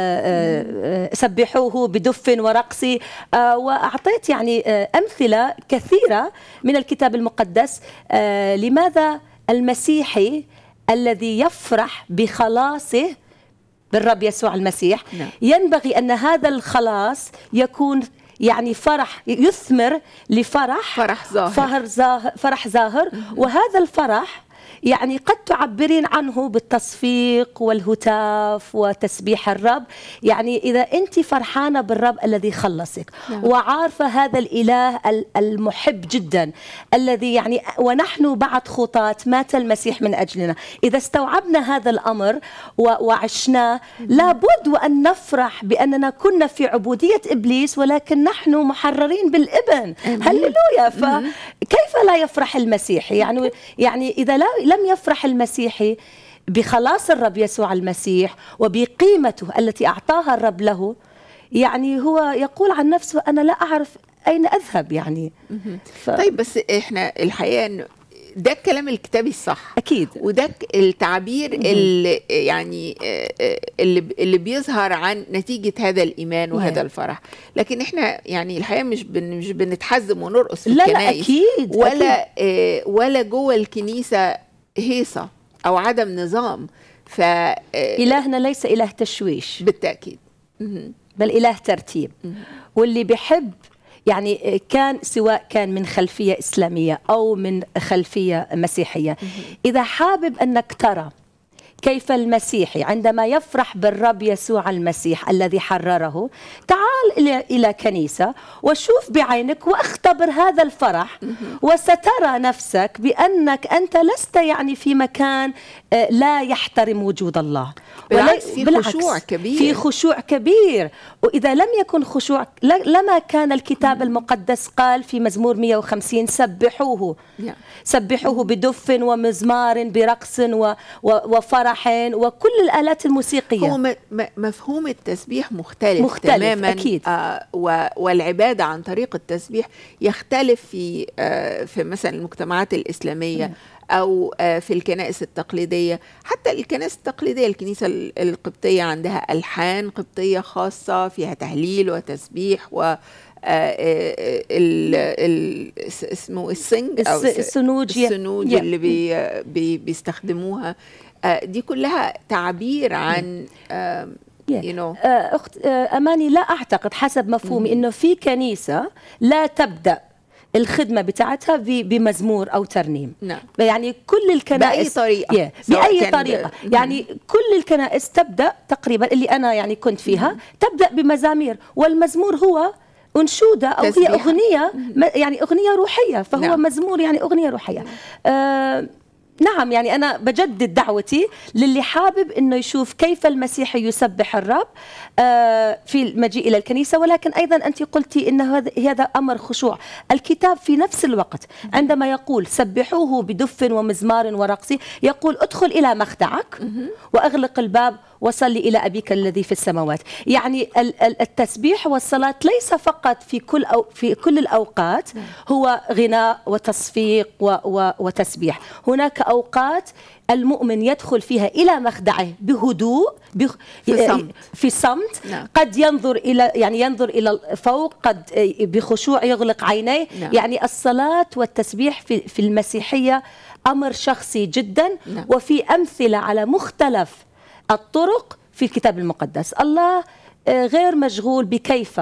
Speaker 2: آه، سبحوه بدف ورقص آه، واعطيت يعني آه، امثله كثيره من الكتاب المقدس آه، لماذا المسيحي الذي يفرح بخلاصه بالرب يسوع المسيح
Speaker 1: نعم.
Speaker 2: ينبغي ان هذا الخلاص يكون يعني فرح يثمر لفرح
Speaker 1: فرح ظاهر.
Speaker 2: فرح ظاهر, فرح ظاهر وهذا الفرح يعني قد تعبرين عنه بالتصفيق والهتاف وتسبيح الرب يعني إذا أنت فرحانة بالرب الذي خلصك
Speaker 1: نعم.
Speaker 2: وعارفة هذا الإله ال- المحب جدا الذي يعني ونحن بعد خطاة مات المسيح من أجلنا إذا استوعبنا هذا الأمر و- وعشناه لابد وأن نفرح بأننا كنا في عبودية إبليس ولكن نحن محررين بالابن
Speaker 1: آمين.
Speaker 2: هللويا فكيف لا يفرح المسيحي يعني يعني إذا لا لم يفرح المسيحي بخلاص الرب يسوع المسيح وبقيمته التي أعطاها الرب له يعني هو يقول عن نفسه أنا لا أعرف أين أذهب يعني ف...
Speaker 1: طيب بس احنا الحقيقه انه ده الكلام الكتابي الصح
Speaker 2: أكيد
Speaker 1: وده ك- التعبير اللي يعني آه، آه، اللي اللي بيظهر عن نتيجه هذا الايمان وهذا
Speaker 2: Yeah.
Speaker 1: الفرح لكن احنا يعني الحقيقه مش بن مش بنتحزم ونرقص في
Speaker 2: لا لا
Speaker 1: الكنائس
Speaker 2: أكيد
Speaker 1: ولا
Speaker 2: أكيد.
Speaker 1: آه، ولا جوه الكنيسه هيصه او عدم نظام ف آه،
Speaker 2: إلهنا ليس إله تشويش
Speaker 1: بالتاكيد مهم.
Speaker 2: بل إله ترتيب واللي بيحب يعني كان سواء كان من خلفية إسلامية أو من خلفية مسيحية إذا حابب أنك ترى كيف المسيحي عندما يفرح بالرب يسوع المسيح الذي حرره تعال إلى إلى كنيسة وشوف بعينك واختبر هذا الفرح وسترى نفسك بأنك أنت لست يعني في مكان آه، لا يحترم وجود الله
Speaker 1: بالعكس،
Speaker 2: ولي-
Speaker 1: في
Speaker 2: بالعكس،
Speaker 1: خشوع كبير.
Speaker 2: في خشوع كبير وإذا لم يكن خشوع ل- لما كان الكتاب المقدس قال في مزمور 150 سبحوه
Speaker 1: نعم.
Speaker 2: سبحوه بدف ومزمار برقص و- و- وفرح وكل الآلات الموسيقية
Speaker 1: هو م- م- مفهوم التسبيح مختلف,
Speaker 2: مختلف،
Speaker 1: تماما
Speaker 2: أكيد.
Speaker 1: آه و- والعبادة عن طريق التسبيح يختلف في آه في مثلا المجتمعات الإسلامية أو آه في الكنائس التقليدية حتى الكنائس التقليدية الكنيسة ال- القبطية عندها ألحان قبطية خاصة فيها تهليل وتسبيح و آه، آه، ال ال اس- اسمه السنج او
Speaker 2: الس- السنوج، yeah.
Speaker 1: السنوج
Speaker 2: Yeah.
Speaker 1: اللي بي بي بيستخدموها آه، دي كلها تعبير عن آم،
Speaker 2: Yeah.
Speaker 1: you know
Speaker 2: آه، أخت آه، أماني لا أعتقد حسب مفهومي أنه في كنيسة لا تبدأ الخدمة بتاعتها ب- بمزمور أو ترنيم
Speaker 1: نعم
Speaker 2: يعني كل الكنائس
Speaker 1: بأي طريقة.
Speaker 2: Yeah.
Speaker 1: سواء
Speaker 2: بأي
Speaker 1: كان ب-
Speaker 2: طريقة
Speaker 1: مهم.
Speaker 2: يعني كل الكنائس تبدأ تقريبا اللي أنا يعني كنت فيها تبدأ بمزامير والمزمور هو أنشودة أو هي
Speaker 1: تسبيحة.
Speaker 2: أغنية م- يعني أغنية روحية فهو
Speaker 1: نعم.
Speaker 2: مزمور يعني أغنية روحية آه نعم يعني أنا بجدد دعوتي للي حابب أنه يشوف كيف المسيحي يسبح الرب آه في المجيء إلى الكنيسة ولكن أيضا أنت قلتي أن هذا هذا أمر خشوع الكتاب في نفس الوقت عندما يقول سبحوه بدف ومزمار ورقص يقول ادخل إلى مخدعك وأغلق الباب وصل إلى أبيك الذي في السماوات يعني ال- ال- التسبيح والصلاة ليس فقط في كل أو في كل الأوقات هو غناء وتصفيق و و وتسبيح هناك أوقات المؤمن يدخل فيها إلى مخدعه بهدوء بخ-
Speaker 1: في صمت.
Speaker 2: في صمت
Speaker 1: نعم.
Speaker 2: قد ينظر إلى يعني ينظر إلى فوق قد بخشوع يغلق عينيه
Speaker 1: نعم.
Speaker 2: يعني الصلاة والتسبيح في في المسيحية أمر شخصي جدا
Speaker 1: نعم.
Speaker 2: وفي أمثلة على مختلف الطرق في الكتاب المقدس الله آه، غير مشغول بكيف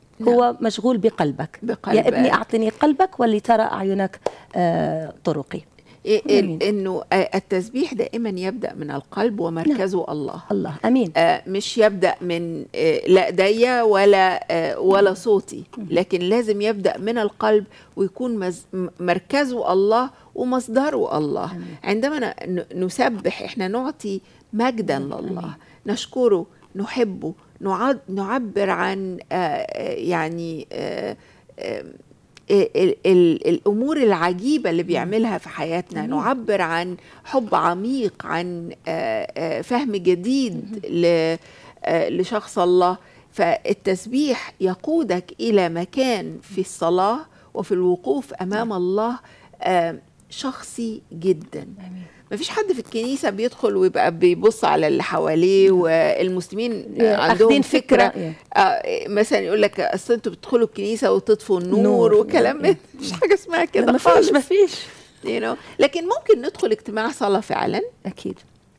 Speaker 2: هو مشغول بقلبك
Speaker 1: بقلبك.
Speaker 2: يا ابني أعطني قلبك ولترى أعينك آه، طرقي
Speaker 1: إيه
Speaker 2: جميل.
Speaker 1: ال- انه آه، التسبيح دائما يبدا من القلب ومركزه الله
Speaker 2: الله أمين
Speaker 1: آه، مش يبدا من آه، لا ايديا ولا آه، ولا صوتي لكن لازم يبدا من القلب ويكون مز- م- مركزه الله ومصدره الله عندما ن- ن- نسبح احنا نعطي مجدا لله نشكره نحبه نعد نعبر عن آه، آه، يعني آه، آه، ال ال الامور العجيبه اللي بيعملها في حياتنا
Speaker 2: جميل.
Speaker 1: نعبر عن حب عميق عن آه، آه، فهم جديد ل- آه، لشخص الله فالتسبيح يقودك الى مكان في الصلاه وفي الوقوف امام الله آه، شخصي جدا
Speaker 2: آمين.
Speaker 1: مفيش حد في الكنيسه بيدخل ويبقى بيبص على اللي حواليه والمسلمين آه، عندهم
Speaker 2: أخذين
Speaker 1: فكره
Speaker 2: فكرة
Speaker 1: آه مثلا يقول لك اصل انتوا بتدخلوا الكنيسه وتطفوا النور
Speaker 2: نور.
Speaker 1: وكلام من مش حاجه اسمها كده
Speaker 2: ما
Speaker 1: خالص
Speaker 2: فيش ما فيش
Speaker 1: you know. لكن ممكن ندخل اجتماع صلاه فعلا
Speaker 2: اكيد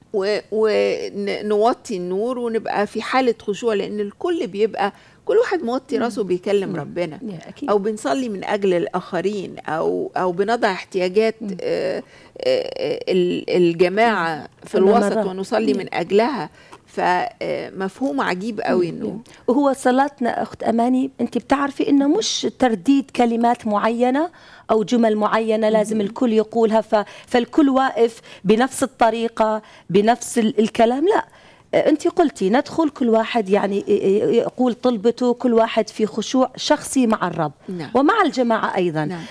Speaker 1: ونوطي النور ونبقى في حاله خشوع لان الكل بيبقى كل واحد موطي راسه بيكلم ربنا
Speaker 2: يا اكيد
Speaker 1: او بنصلي من اجل الاخرين او او بنضع احتياجات آه، آه، ال- الجماعه في
Speaker 2: أمام
Speaker 1: الوسط
Speaker 2: الرب.
Speaker 1: ونصلي من اجلها فمفهوم عجيب قوي انه
Speaker 2: وهو صلاتنا اخت اماني انت بتعرفي انه مش ترديد كلمات معينه او جمل معينه لازم الكل يقولها ف... فالكل واقف بنفس الطريقه بنفس ال... الكلام لا انت قلتي ندخل كل واحد يعني يقول طلبته كل واحد في خشوع شخصي مع الرب
Speaker 1: نعم.
Speaker 2: ومع الجماعه ايضا
Speaker 1: نعم.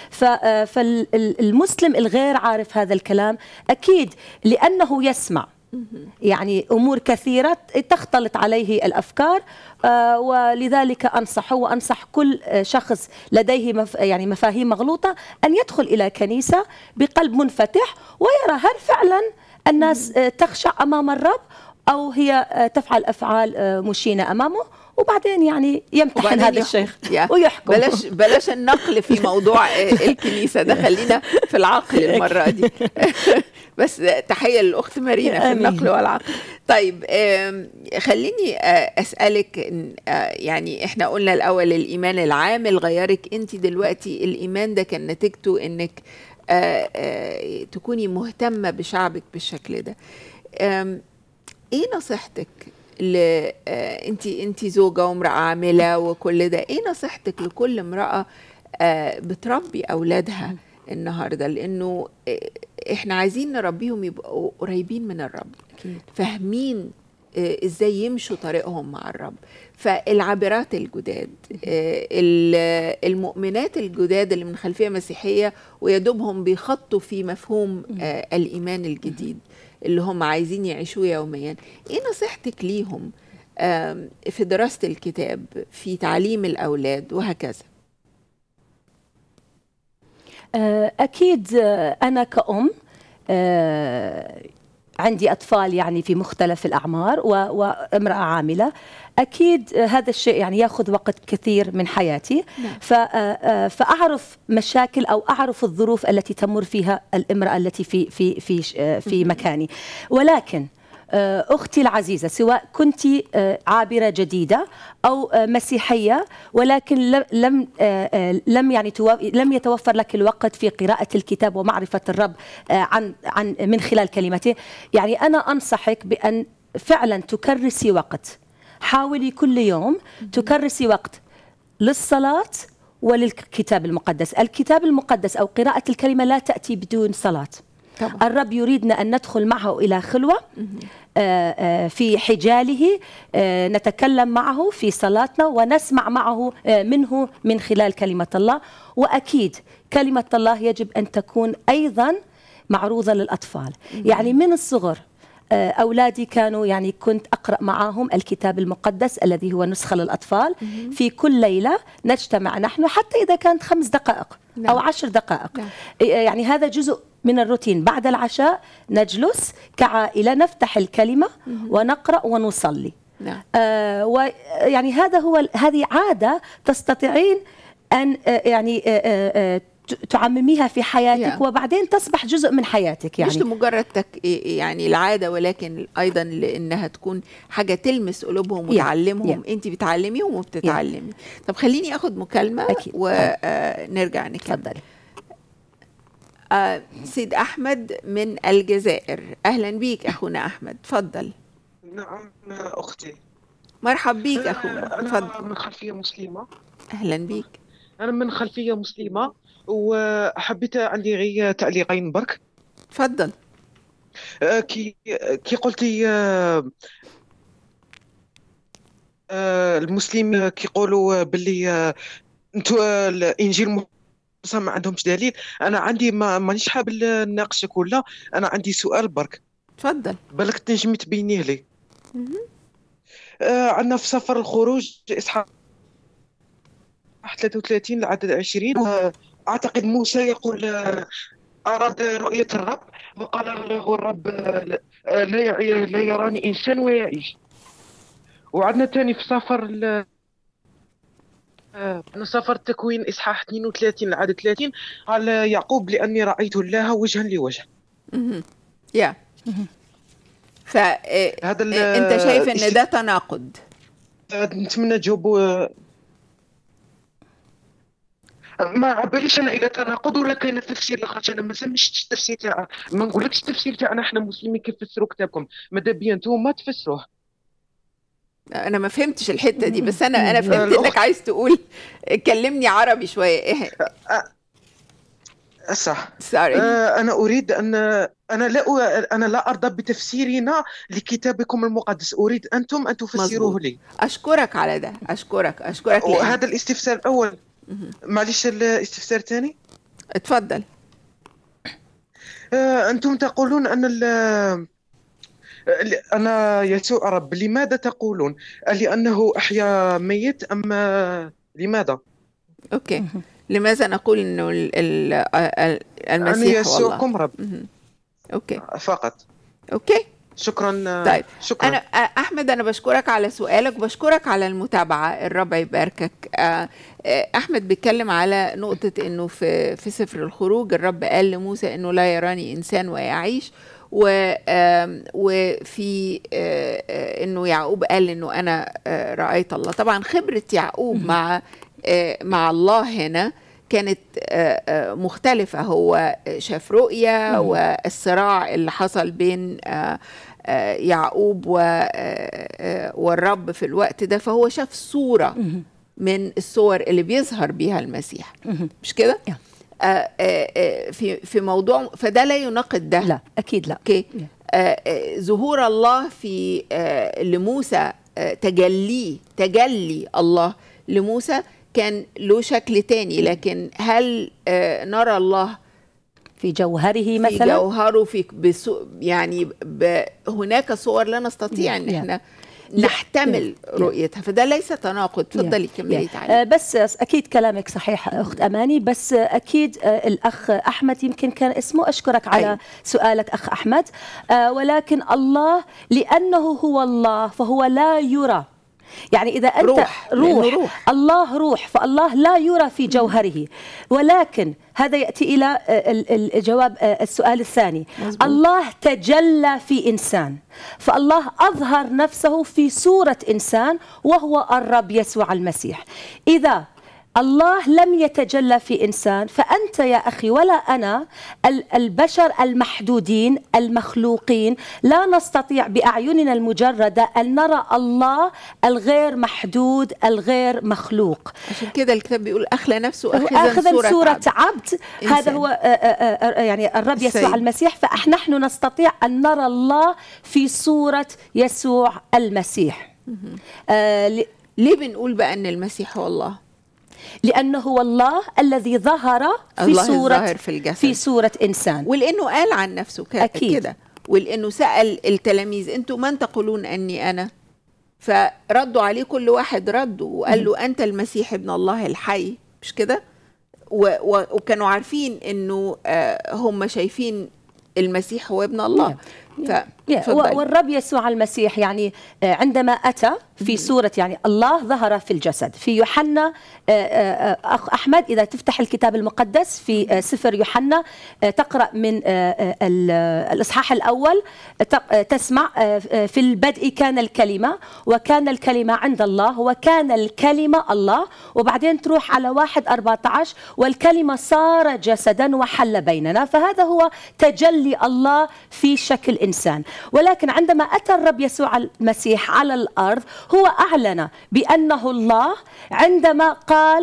Speaker 2: فالمسلم الغير عارف هذا الكلام اكيد لانه يسمع يعني امور كثيره تختلط عليه الافكار آه، ولذلك انصحه وانصح كل آه، شخص لديه مف يعني مفاهيم مغلوطه ان يدخل الى كنيسه بقلب منفتح ويرى هل فعلا الناس آه، تخشع امام الرب او هي آه، تفعل افعال آه، مشينه امامه وبعدين يعني يمتحن
Speaker 1: وبعدين
Speaker 2: هذا
Speaker 1: يحكم.
Speaker 2: الشيخ
Speaker 1: يا.
Speaker 2: ويحكم
Speaker 1: بلاش بلاش النقل في موضوع آه، الكنيسه ده خلينا في العقل المره دي بس تحيه للاخت مارينا في
Speaker 2: آمين.
Speaker 1: النقل والعقل طيب آم، خليني آه، اسالك إن، آه، يعني احنا قلنا الاول الايمان العامل غيرك انت دلوقتي الايمان ده كان نتيجته انك آه، آه، تكوني مهتمه بشعبك بالشكل ده آم، ايه نصيحتك ل انت انت زوجه وامراه عامله وكل ده ايه نصيحتك لكل امراه آه، بتربي اولادها النهارده لانه آه، احنا عايزين نربيهم يبقوا قريبين من الرب
Speaker 2: أكيد.
Speaker 1: فاهمين آه، ازاي يمشوا طريقهم مع الرب فالعابرات الجداد آه، ال- المؤمنات الجداد اللي من خلفيه مسيحيه ويدوبهم بيخطوا في مفهوم آه، الايمان الجديد اللي هم عايزين يعيشوه يوميا ايه نصيحتك ليهم آم، في دراسه الكتاب في تعليم الاولاد وهكذا
Speaker 2: آه، أكيد آه، أنا كأم آه، عندي أطفال يعني في مختلف الأعمار و- وامرأة عاملة أكيد آه، هذا الشيء يعني يأخذ وقت كثير من حياتي
Speaker 1: نعم.
Speaker 2: ف- آه، آه، فأعرف مشاكل أو أعرف الظروف التي تمر فيها الامرأة التي في في في ش- آه، في مكاني ولكن آه، أختي العزيزة سواء كنت آه، عابرة جديدة أو آه، مسيحية ولكن لم لم آه، آه، لم يعني تو- لم يتوفر لك الوقت في قراءة الكتاب ومعرفة الرب آه، عن عن من خلال كلمته يعني أنا أنصحك بأن فعلا تكرسي وقت حاولي كل يوم تكرسي وقت للصلاة وللكتاب المقدس الكتاب المقدس أو قراءة الكلمة لا تأتي بدون صلاة
Speaker 1: طبعا
Speaker 2: الرب يريدنا أن ندخل معه إلى خلوة آه، آه، في حجاله آه، نتكلم معه في صلاتنا ونسمع معه آه، منه من خلال كلمة الله وأكيد كلمة الله يجب أن تكون أيضا معروضة للأطفال يعني من الصغر آه، أولادي كانوا يعني كنت أقرأ معهم الكتاب المقدس الذي هو نسخة للأطفال في كل ليلة نجتمع نحن حتى إذا كانت خمس دقائق
Speaker 1: نعم.
Speaker 2: أو عشر دقائق
Speaker 1: نعم.
Speaker 2: يعني هذا جزء من الروتين بعد العشاء نجلس كعائلة نفتح الكلمة ونقرأ ونصلي
Speaker 1: نعم
Speaker 2: آه ويعني هذا هو ال- هذه عادة تستطيعين أن آه يعني آه آه آه ت- تعمميها في حياتك
Speaker 1: Yeah.
Speaker 2: وبعدين تصبح جزء من حياتك
Speaker 1: يعني مش
Speaker 2: يعني
Speaker 1: لمجرد تك يعني العاده ولكن ايضا لانها تكون حاجه تلمس قلوبهم وتعلمهم انت بتعلميهم وبتتعلمي طب خليني اخد مكالمه
Speaker 2: أكيد.
Speaker 1: ونرجع نكمل
Speaker 2: تفضلي
Speaker 1: آه سيد احمد من الجزائر اهلا بيك اخونا احمد تفضل
Speaker 3: نعم أختي
Speaker 1: مرحب بيك اخونا
Speaker 3: أنا
Speaker 1: تفضل
Speaker 3: من خلفية مسلمة
Speaker 1: اهلا بيك
Speaker 3: أنا من خلفية مسلمة وحبيت عندي غير تعليقين برك
Speaker 1: تفضل
Speaker 3: آه، كي كي قلتي آه، آه، المسلم كيقولوا باللي آه، انتو آه، الانجيل بصح ما عندهمش دليل انا عندي ما مانيش حاب نناقشك ولا انا عندي سؤال برك
Speaker 1: تفضل
Speaker 3: بالك تنجم تبينيه لي
Speaker 1: مهم.
Speaker 3: آه عندنا في سفر الخروج اصحاح 33 العدد 20 آه اعتقد موسى يقول آه اراد رؤية الرب وقال له الرب آه لا آه، لا يعي- لا يراني انسان ويعيش وعندنا تاني في سفر ال- آه، سفر التكوين اصحاح 32 العدد 30 قال يعقوب لاني رايت الله وجها لوجه
Speaker 1: مهم. يا ف آه،
Speaker 3: هذا ال-
Speaker 1: انت شايف ان
Speaker 3: الاست-
Speaker 1: ده تناقض
Speaker 3: نتمنى تجاوبوا ما عباليش انا الى تناقض ولا كاين تفسير لاخاطش انا ما سميتش التفسير تاع ما نقولكش التفسير تاعنا احنا مسلمين كيف فسروا كتابكم ماذا بيا انتم ما تفسروه
Speaker 1: انا ما فهمتش الحته دي بس انا انا فهمت
Speaker 3: الأخت-
Speaker 1: انك عايز تقول كلمني عربي شويه ايه
Speaker 3: صح
Speaker 1: سوري
Speaker 3: آه انا اريد ان انا لا أ- انا لا ارضى بتفسيرنا لكتابكم المقدس اريد انتم ان تفسروه
Speaker 1: مظبوط.
Speaker 3: لي
Speaker 1: اشكرك على ده اشكرك اشكرك لأن-
Speaker 3: وهذا الاستفسار الاول
Speaker 1: مهم.
Speaker 3: معلش الاستفسار الثاني
Speaker 1: اتفضل
Speaker 3: آه، أنتم تقولون أن ال أنا يسوع رب لماذا تقولون لأنه أحيا ميت أم لماذا
Speaker 1: اوكي لماذا نقول انه ال- ال- ال-
Speaker 3: أنا
Speaker 1: المسيح هو الله
Speaker 3: يسوعكم رب
Speaker 1: مهم. اوكي
Speaker 3: فقط
Speaker 1: اوكي
Speaker 3: شكرا
Speaker 1: طيب.
Speaker 3: شكرا
Speaker 1: انا آه، احمد انا بشكرك على سؤالك وبشكرك على المتابعه الرب يباركك آه، آه، احمد بيتكلم على نقطه انه في في سفر الخروج الرب قال لموسى انه لا يراني انسان ويعيش و آم، وفي آه، آه، انه يعقوب قال انه انا آه، رايت الله طبعا خبره يعقوب مع آه، مع الله هنا كانت آه، آه، مختلفة هو شاف رؤية والصراع اللي حصل بين آه، آه، يعقوب و- آه، آه، والرب في الوقت ده فهو شاف صورة من الصور اللي بيظهر بيها المسيح مش كده؟
Speaker 2: Yeah.
Speaker 1: آه، آه، آه، في في موضوع فده لا يناقض ده
Speaker 2: لا اكيد لا
Speaker 1: اوكي
Speaker 2: Yeah.
Speaker 1: آه، آه، ظهور الله في آه، لموسى آه، تجلي تجلي الله لموسى كان له شكل تاني لكن هل آه، نرى الله
Speaker 2: في جوهره
Speaker 1: في
Speaker 2: مثلا
Speaker 1: جوهره في بسو يعني ب هناك صور لا نستطيع ان
Speaker 2: Yeah.
Speaker 1: احنا نحتمل
Speaker 2: Yeah.
Speaker 1: رؤيتها فده ليس تناقض تفضلي كملي
Speaker 2: Yeah.
Speaker 1: تعالي
Speaker 2: آه، بس اكيد كلامك صحيح اخت اماني بس آه، اكيد آه، الاخ احمد يمكن كان اسمه اشكرك على
Speaker 1: أيوة.
Speaker 2: سؤالك اخ احمد آه، ولكن الله لانه هو الله فهو لا يرى يعني اذا انت
Speaker 1: روح، لأنه
Speaker 2: روح,
Speaker 1: روح.
Speaker 2: الله روح فالله لا يرى في جوهره ولكن هذا ياتي الى آه، ال- ال- الجواب آه، السؤال الثاني
Speaker 1: مظبوط.
Speaker 2: الله تجلى في انسان فالله اظهر نفسه في صوره انسان وهو الرب يسوع المسيح اذا الله لم يتجلى في انسان فانت يا اخي ولا انا ال- البشر المحدودين المخلوقين لا نستطيع باعيننا المجرده ان نرى الله الغير محدود الغير مخلوق
Speaker 1: عشان كده الكتاب بيقول اخلى نفسه
Speaker 2: هو
Speaker 1: اخذا
Speaker 2: اخذا
Speaker 1: صورة,
Speaker 2: صورة
Speaker 1: عبد.
Speaker 2: عبد هذا
Speaker 1: إنسان.
Speaker 2: هو آه، آه، آه، يعني الرب يسوع
Speaker 1: السيد.
Speaker 2: المسيح فنحن نستطيع أن نرى الله في صورة يسوع المسيح آه، ل-
Speaker 1: ليه بنقول بقى ان المسيح هو الله
Speaker 2: لأنه هو الله الذي ظهر في
Speaker 1: الله
Speaker 2: صورة
Speaker 1: الظاهر في الجسد.
Speaker 2: في صورة إنسان
Speaker 1: ولانه قال عن نفسه ك-
Speaker 2: أكيد.
Speaker 1: كده ولانه سال التلاميذ انتم من تقولون اني انا فردوا عليه كل واحد رد وقال له انت المسيح ابن الله الحي مش كده و- و- وكانوا عارفين انه آه، هم شايفين المسيح هو ابن الله ف
Speaker 2: يا،
Speaker 1: اتفضلي.
Speaker 2: و- والرب يسوع المسيح يعني آه، عندما أتى في صورة يعني الله ظهر في الجسد في يوحنا آه، آه، أخ أحمد إذا تفتح الكتاب المقدس في آه، سفر يوحنا آه، تقرأ من آه، آه، ال- آه، الإصحاح الأول ت- آه، تسمع آه، آه، في البدء كان الكلمة وكان الكلمة عند الله وكان الكلمة الله وبعدين تروح على واحد أربعة عشر والكلمة صار جسدا وحل بيننا فهذا هو تجلي الله في شكل إنسان ولكن عندما أتى الرب يسوع المسيح على الأرض هو أعلن بأنه الله عندما قال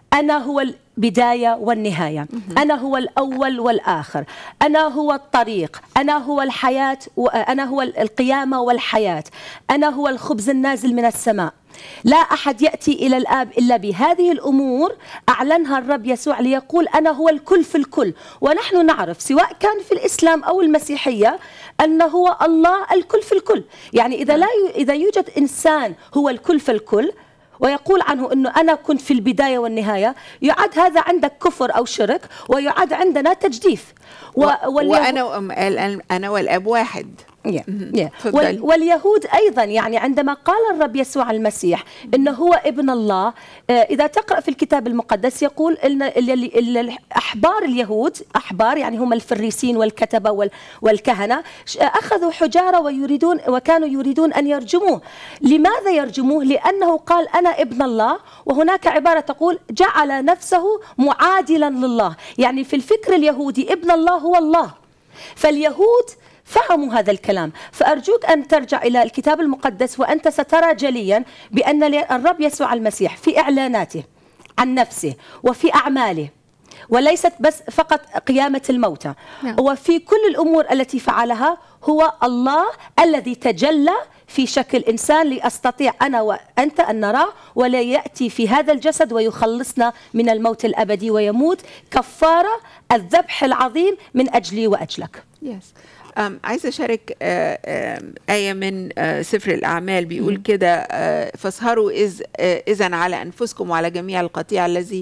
Speaker 2: أنا هو البداية والنهاية أنا هو الأول والآخر أنا هو الطريق أنا هو الحياة وأنا هو القيامة والحياة أنا هو الخبز النازل من السماء لا أحد يأتي إلى الآب إلا بهذه الأمور أعلنها الرب يسوع ليقول أنا هو الكل في الكل ونحن نعرف سواء كان في الإسلام أو المسيحية أنه هو الله الكل في الكل يعني إذا, لا ي... إذا يوجد إنسان هو الكل في الكل ويقول عنه انه انا كنت في البدايه والنهايه يعد هذا عندك كفر او شرك ويعد عندنا تجديف
Speaker 1: و... وانا وأم... انا والاب واحد
Speaker 2: Yeah. Yeah. وال واليهود ايضا يعني عندما قال الرب يسوع المسيح انه هو ابن الله اذا تقرا في الكتاب المقدس يقول ان الاحبار اليهود احبار يعني هم الفريسين والكتبه والكهنه اخذوا حجاره ويريدون وكانوا يريدون ان يرجموه لماذا يرجموه لانه قال انا ابن الله وهناك عباره تقول جعل نفسه معادلا لله يعني في الفكر اليهودي ابن الله هو الله فاليهود فهموا هذا الكلام فأرجوك أن ترجع إلى الكتاب المقدس وأنت سترى جليا بأن الرب يسوع المسيح في إعلاناته عن نفسه وفي أعماله وليست بس فقط قيامة الموتى نعم. وفي كل الأمور التي فعلها هو الله الذي تجلى في شكل إنسان لأستطيع أنا وأنت أن نراه ولا يأتي في هذا الجسد ويخلصنا من الموت الأبدي ويموت كفارة الذبح العظيم من أجلي وأجلك
Speaker 1: yes. عايزه اشارك ايه من سفر الاعمال بيقول كده فاسهروا اذ اذا على انفسكم وعلى جميع القطيع الذي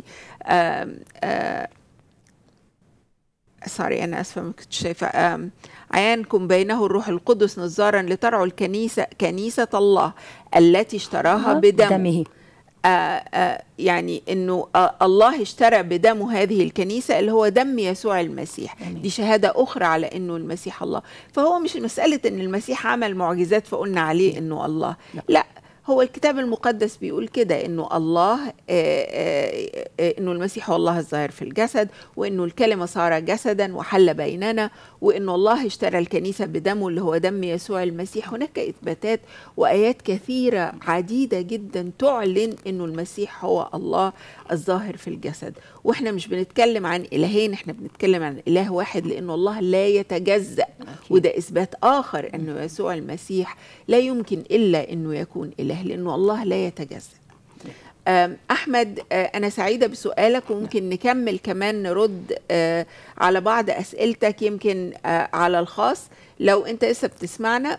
Speaker 1: سوري انا اسفه ما كنت شايفه عيانكم بينه الروح القدس نظارا لترعوا الكنيسه كنيسه الله التي اشتراها بدمه, بدمه. آآ آآ يعني انه الله اشترى بدمه هذه الكنيسه اللي هو دم يسوع المسيح أمين. دي شهاده اخرى على انه المسيح الله فهو مش مساله ان المسيح عمل معجزات فقلنا عليه انه الله لا, لا هو الكتاب المقدس بيقول كده انه الله آآ آآ انه المسيح هو الله الظاهر في الجسد وانه الكلمه صار جسدا وحل بيننا وانه الله اشترى الكنيسه بدمه اللي هو دم يسوع المسيح هناك اثباتات وايات كثيره عديده جدا تعلن انه المسيح هو الله الظاهر في الجسد واحنا مش بنتكلم عن الهين احنا بنتكلم عن اله واحد لانه الله لا يتجزا وده اثبات اخر انه يسوع المسيح لا يمكن الا انه يكون اله لانه الله لا يتجزا احمد انا سعيده بسؤالك وممكن نكمل كمان نرد على بعض اسئلتك يمكن على الخاص لو انت لسه بتسمعنا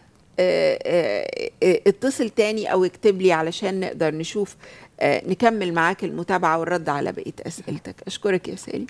Speaker 1: اتصل تاني او اكتب لي علشان نقدر نشوف نكمل معاك المتابعه والرد على بقيه اسئلتك اشكرك يا سالي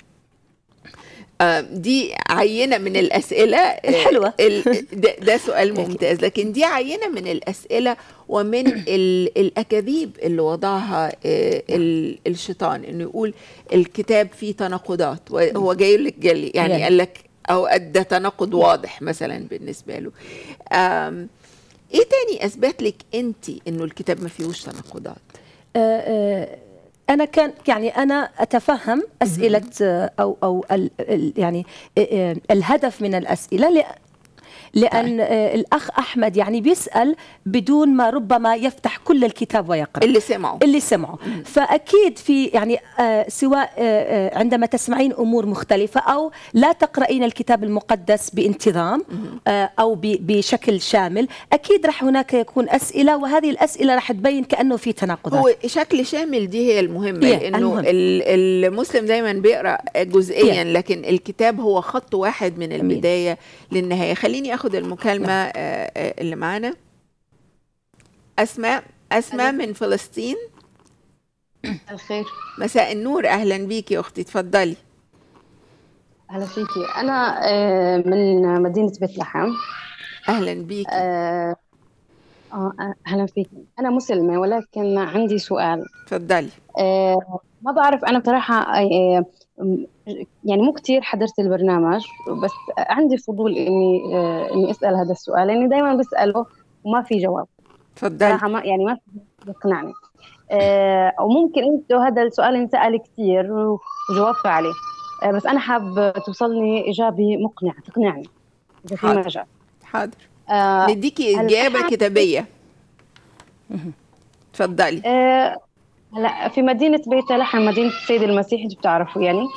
Speaker 1: دي عينة من الأسئلة
Speaker 2: الحلوة
Speaker 1: ده, ده سؤال ممتاز لكن دي عينة من الأسئلة ومن الأكاذيب اللي وضعها الشيطان إنه يقول الكتاب فيه تناقضات وهو جاي لك جلي يعني قال لك أو أدى تناقض واضح مثلا بالنسبة له إيه تاني أثبت لك أنت إنه الكتاب ما فيهوش تناقضات؟
Speaker 2: أه أه انا كان يعني انا اتفهم اسئله او او ال يعني الهدف من الاسئله لان الاخ احمد يعني بيسال بدون ما ربما يفتح كل الكتاب ويقرا
Speaker 1: اللي سمعه
Speaker 2: اللي سمعه فاكيد في يعني سواء عندما تسمعين امور مختلفه او لا تقراين الكتاب المقدس بانتظام او بشكل شامل اكيد راح هناك يكون اسئله وهذه الاسئله راح تبين كانه في تناقضات
Speaker 1: هو شكل شامل دي هي المهمه لانه المسلم دايما بيقرا جزئيا yeah. لكن الكتاب هو خط واحد من البدايه للنهايه خليني اخد المكالمه اللي معانا اسماء اسماء من فلسطين
Speaker 4: الخير
Speaker 1: مساء النور اهلا بيكي يا اختي اتفضلي
Speaker 4: اهلا فيكي انا من مدينه بيت لحم
Speaker 1: اهلا بيكي
Speaker 4: اه اهلا فيكي انا مسلمه ولكن عندي سؤال
Speaker 1: اتفضلي
Speaker 4: آه ما بعرف انا بصراحه آه يعني مو كتير حضرت البرنامج بس عندي فضول اني آه اني اسال هذا السؤال لاني دائما بساله وما في جواب
Speaker 1: تفضلي
Speaker 4: ما يعني ما بيقنعني آه وممكن انتوا هذا السؤال انسال كثير وجاوبتوا عليه آه بس انا حاب توصلني اجابه مقنعه تقنعني اذا في مجال
Speaker 1: حاضر آه نديكي اجابه كتابيه تفضلي
Speaker 4: آه هلا في مدينة بيت لحم مدينة السيد المسيح انتم بتعرفوا يعني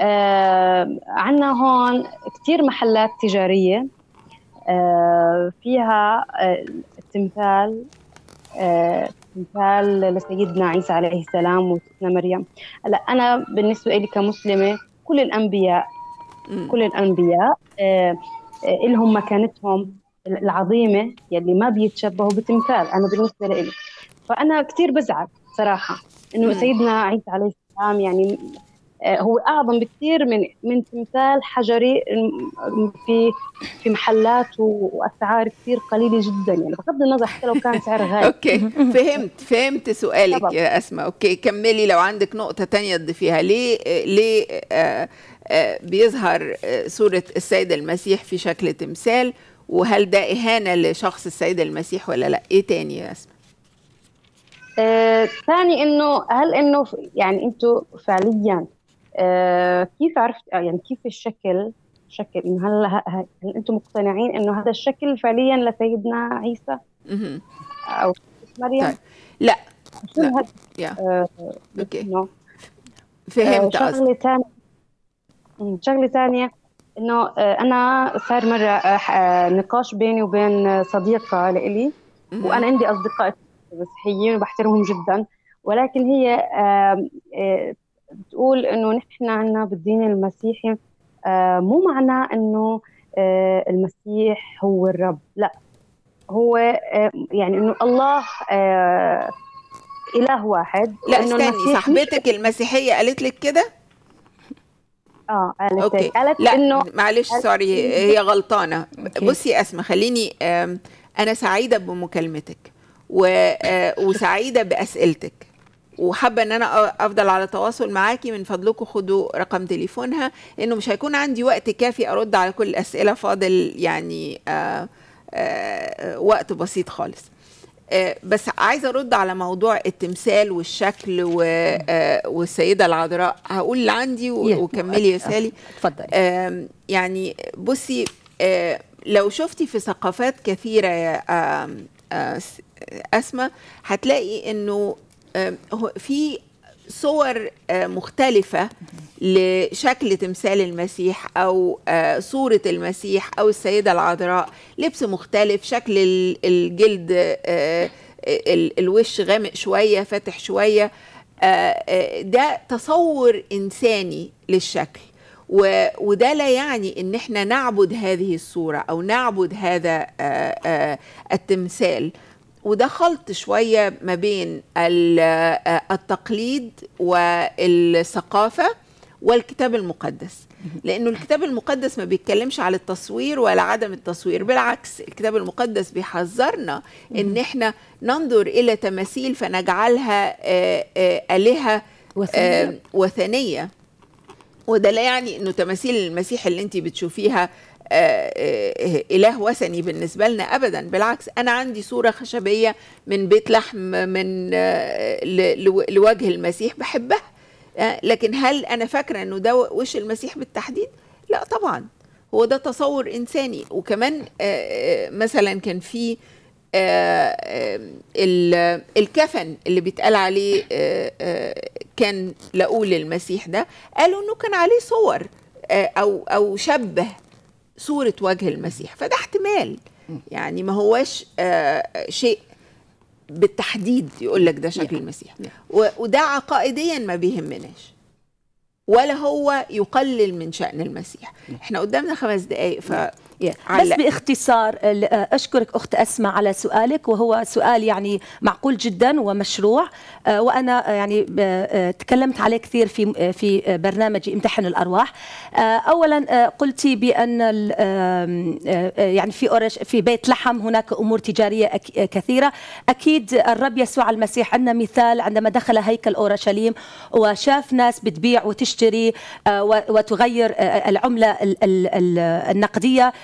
Speaker 4: آه عندنا هون كثير محلات تجارية آه فيها آه التمثال آه تمثال لسيدنا عيسى عليه السلام وستنا مريم هلا انا بالنسبة لي كمسلمة كل الانبياء
Speaker 1: مم.
Speaker 4: كل الانبياء آه آه لهم مكانتهم العظيمة يلي ما بيتشبهوا بتمثال انا بالنسبة لي فانا كثير بزعل صراحة
Speaker 1: مم.
Speaker 4: انه سيدنا عيسى عليه السلام يعني آه، هو اعظم بكثير من من تمثال حجري م- في في محلات و- واسعار كثير قليله جدا يعني بغض النظر حتى لو كان سعر غالي
Speaker 1: اوكي فهمت فهمت سؤالك
Speaker 4: طبعا.
Speaker 1: يا اسماء اوكي كملي لو عندك نقطة تانية تضيفيها ليه ليه آه آه بيظهر آه صورة السيد المسيح في شكل تمثال وهل ده إهانة لشخص السيد المسيح ولا لا ايه تاني يا اسماء
Speaker 4: آه، ثاني انه هل انه ف- يعني انتم فعليا آه، كيف عرفت آه، يعني كيف الشكل شكل انه هل ه- ه- هل انتم مقتنعين انه هذا الشكل فعليا لسيدنا عيسى
Speaker 1: مهم.
Speaker 4: او مريم
Speaker 1: طيب. لا
Speaker 4: شو
Speaker 1: لا.
Speaker 4: هاد-
Speaker 1: يا
Speaker 4: آه،
Speaker 1: اوكي
Speaker 4: إنه
Speaker 1: فهمت
Speaker 4: آه،
Speaker 1: قصدك
Speaker 4: شغلة ثانية مم، شغلة ثانية إنه آه، أنا صار مرة آه، ح- آه، نقاش بيني وبين آه، صديقة لإلي
Speaker 1: مهم.
Speaker 4: وأنا عندي أصدقاء مسيحيين وبحترمهم جدا ولكن هي آم، آه، بتقول إنه نحن عنا بالدين المسيحي آه، مو معناه إنه آه، المسيح هو الرب لا هو آه، يعني إنه الله آه، إله واحد
Speaker 1: لا
Speaker 4: وإنه
Speaker 1: استني
Speaker 4: المسيح مش-
Speaker 1: صاحبتك المسيحية قالت لك كده
Speaker 4: اه قالت
Speaker 1: اوكي
Speaker 4: هيك. قالت
Speaker 1: لا
Speaker 4: انه
Speaker 1: معلش سوري هي غلطانه
Speaker 2: أوكي.
Speaker 1: بصي يا اسماء خليني آم، انا سعيده بمكالمتك و- آه، وسعيده باسئلتك وحابه ان انا أ- افضل على تواصل معاكي من فضلكم خدوا رقم تليفونها لانه مش هيكون عندي وقت كافي ارد على كل الاسئله فاضل يعني آه، آه، وقت بسيط خالص آه، بس عايزه ارد على موضوع التمثال والشكل و- آه، والسيده العذراء هقول اللي عندي و-
Speaker 2: يا.
Speaker 1: وكملي يا سالي
Speaker 2: تفضلي
Speaker 1: آم، يعني بصي آه، لو شفتي في ثقافات كثيرة يا آم، آه، س- أسمى هتلاقي إنه آم، هو في صور آه، مختلفة لشكل تمثال المسيح أو آه، صورة المسيح أو السيدة العذراء لبس مختلف شكل ال- الجلد آه، ال- الوش غامق شوية فاتح شوية آه، آه، ده تصور إنساني للشكل و- وده لا يعني ان احنا نعبد هذه الصوره او نعبد هذا آه، آه، التمثال وده خلط شويه ما بين ال- آه، التقليد والثقافه والكتاب المقدس لانه الكتاب المقدس ما بيتكلمش على التصوير ولا عدم التصوير بالعكس الكتاب المقدس بيحذرنا ان احنا ننظر الى تماثيل فنجعلها آه، آه، الهه
Speaker 2: وثنية.
Speaker 1: آه، وثنيه وده لا يعني انه تماثيل المسيح اللي انت بتشوفيها آه، آه، اله وثني بالنسبه لنا ابدا بالعكس انا عندي صوره خشبيه من بيت لحم من آه، ل- لو- لوجه المسيح بحبها آه، لكن هل انا فاكره انه ده وش المسيح بالتحديد لا طبعا هو ده تصور انساني وكمان آه، آه، مثلا كان في آه، آه، ال- الكفن اللي بيتقال عليه آه، آه، كان لقوه للمسيح ده قالوا انه كان عليه صور آه، او او شبه صورة وجه المسيح فده احتمال يعني ما هوش آه، شيء بالتحديد يقول لك ده شكل المسيح و- وده عقائديا ما بيهمناش ولا هو يقلل من شأن المسيح احنا قدامنا خمس دقايق ف
Speaker 2: Yeah. بس
Speaker 1: علق.
Speaker 2: باختصار ال- آه، اشكرك اخت اسماء على سؤالك وهو سؤال يعني معقول جدا ومشروع آه، وانا آه، يعني ب- آه، تكلمت عليه كثير في آه، في آه، برنامج امتحن الارواح آه، اولا آه، قلتي بان ال- آم، آه، آه، يعني في أورش في بيت لحم هناك امور تجاريه أك- آه، كثيره اكيد الرب يسوع المسيح عندنا مثال عندما دخل هيكل اورشليم وشاف ناس بتبيع وتشتري آه، و- وتغير آه، العمله ال- ال- ال- النقديه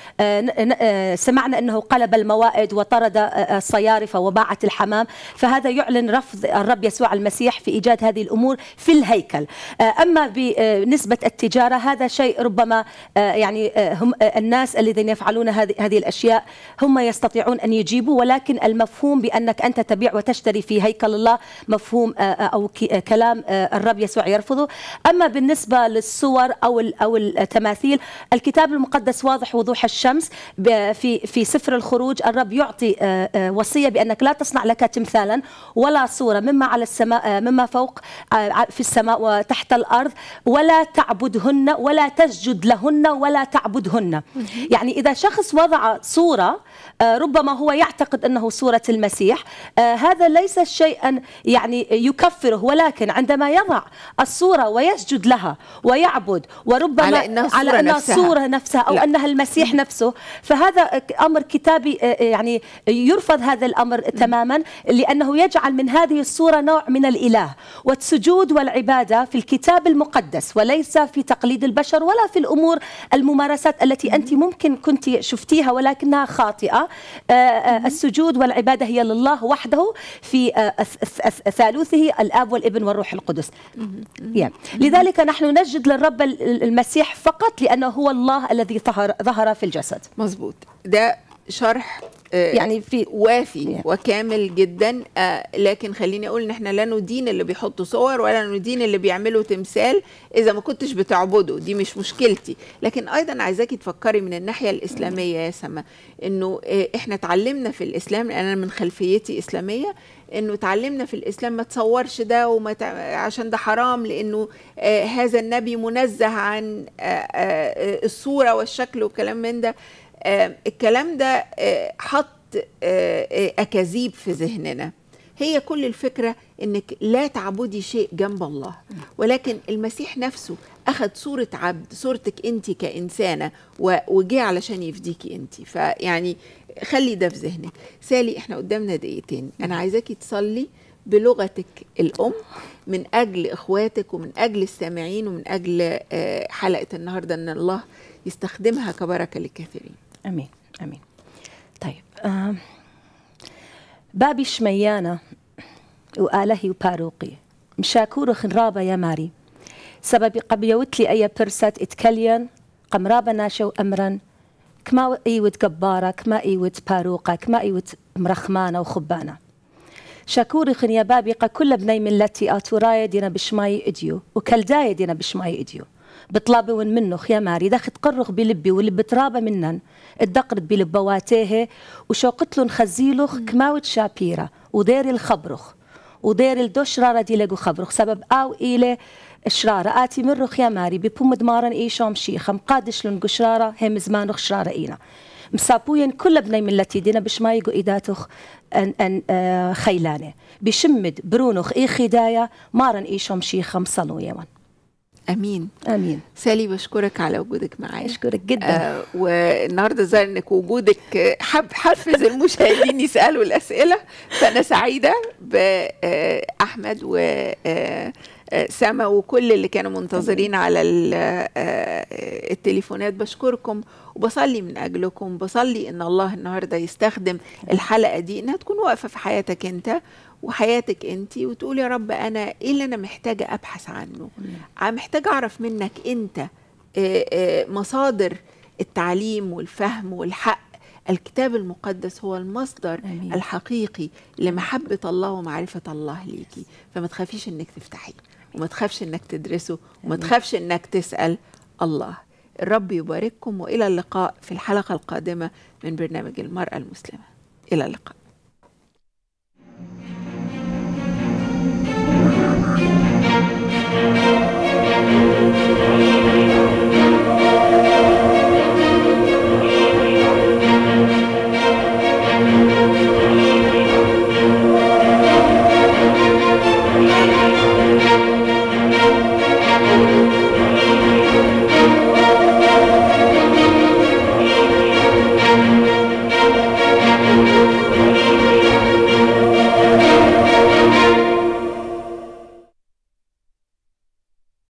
Speaker 2: آه، ن- ن- آه، سمعنا أنه قلب الموائد وطرد آه، الصيارف وباعت الحمام فهذا يعلن رفض الرب يسوع المسيح في إيجاد هذه الأمور في الهيكل آه، أما بنسبة التجارة هذا شيء ربما آه، يعني آه، هم آه، الناس الذين يفعلون هذه هذه الأشياء هم يستطيعون أن يجيبوا ولكن المفهوم بأنك أنت تبيع وتشتري في هيكل الله مفهوم آه، آه، أو ك- آه، كلام آه، الرب يسوع يرفضه أما بالنسبة للصور أو ال- أو التماثيل الكتاب المقدس واضح وضوح الشمس ب- في في سفر الخروج الرب يعطي آه، آه، وصية بأنك لا تصنع لك تمثالا ولا صورة مما على السماء آه، مما فوق آه، في السماء وتحت الأرض ولا تعبدهن ولا تسجد لهن ولا تعبدهن يعني إذا شخص وضع صورة آه، ربما هو يعتقد أنه صورة المسيح آه، هذا ليس شيئا يعني يكفره ولكن عندما يضع الصورة ويسجد لها ويعبد وربما
Speaker 1: على إنها
Speaker 2: على
Speaker 1: الصورة
Speaker 2: أنها
Speaker 1: نفسها.
Speaker 2: الصورة نفسها أو
Speaker 1: لا.
Speaker 2: أنها المسيح نفسه فهذا أمر كتابي آه، يعني يرفض هذا الأمر تماما لأنه يجعل من هذه الصورة نوع من الإله والسجود والعبادة في الكتاب المقدس وليس في تقليد البشر ولا في الأمور الممارسات التي أنت ممكن كنت شفتيها ولكنها خاطئة آه، آه، السجود والعبادة هي لله وحده في آه، الث- الث- ثالوثه الآب والابن والروح القدس يعني. لذلك نحن نسجد للرب ال- المسيح فقط لأنه هو الله الذي ظهر ظهر في الجسد
Speaker 1: مظبوط ده شرح آه،
Speaker 2: يعني في
Speaker 1: وافي
Speaker 2: Yeah.
Speaker 1: وكامل جدا آه، لكن خليني اقول ان احنا لا ندين اللي بيحطوا صور ولا ندين اللي بيعملوا تمثال اذا ما كنتش بتعبده دي مش مشكلتي لكن ايضا عايزاكي تفكري من الناحيه الاسلاميه يا سما انه آه، احنا اتعلمنا في الاسلام لان انا من خلفيتي اسلاميه انه اتعلمنا في الاسلام ما تصورش ده وما تع... عشان ده حرام لانه آه هذا النبي منزه عن آه آه الصوره والشكل وكلام من ده آه الكلام ده آه حط آه آه اكاذيب في ذهننا هي كل الفكره انك لا تعبدي شيء جنب الله ولكن المسيح نفسه اخذ صوره عبد صورتك انت كانسانه و- وجه علشان يفديكي انت فيعني خلي ده في ذهنك سالي احنا قدامنا دقيقتين انا عايزاكي تصلي بلغتك الام من اجل اخواتك ومن اجل السامعين ومن اجل آه، حلقه النهارده ان الله يستخدمها كبركه للكثيرين
Speaker 2: امين امين طيب آم، بابي شميانة وآلهي وباروقي مشاكور خنرابة يا ماري سبب قبيوت لي أي برسات اتكلين قمرابة ناشو أمرا كما إيوت قبارة كما إيوت باروقة كما إيوت مرخمانة وخبانة شاكوري خن يا بابي قا كل بني ملتي آتوراي دينا بشماي إديو وكلداي دينا بشماي إديو بطلابي ون منه يا ماري داخل تقرخ بلبي واللي بترابة منن الدقرت بلبواتيه وشوقت لن خزيلخ كماوت شابيرة وديري الخبرخ ودير الدشرارة دي لقو خبرخ سبب أو إلي شرارة آتي مرخ يا ماري ببوم دمارن إيشوم شيخة مقادش لن قشرارة هم زمانخ شرارة إينا مسابوين كل بني ملتي دينا بش ما يقو إيداتخ أن, أن آه خيلانة بشمد برونخ إي خدايا مارن إيشوم شيخة مصلو يوان
Speaker 1: امين
Speaker 2: آمين
Speaker 1: سالي بشكرك على وجودك معايا
Speaker 2: أشكرك جدا
Speaker 1: آه والنهارده ظهر انك وجودك آه، حب حفز المشاهدين يسالوا الاسئله فانا سعيده باحمد و آه، آه، سما وكل اللي كانوا منتظرين على ال- آه، التليفونات بشكركم وبصلي من اجلكم بصلي ان الله النهارده يستخدم الحلقه دي انها تكون واقفه في حياتك انت وحياتك انت وتقول يا رب انا ايه اللي انا محتاجه ابحث عنه ع- محتاجه اعرف منك انت آه، آه، مصادر التعليم والفهم والحق الكتاب المقدس هو المصدر
Speaker 2: آمين.
Speaker 1: الحقيقي لمحبة الله ومعرفة الله ليكي فما تخافيش انك تفتحيه وما تخافش انك تدرسه وما تخافش انك تسأل الله الرب يبارككم وإلى اللقاء في الحلقة القادمة من برنامج المرأة المسلمة إلى اللقاء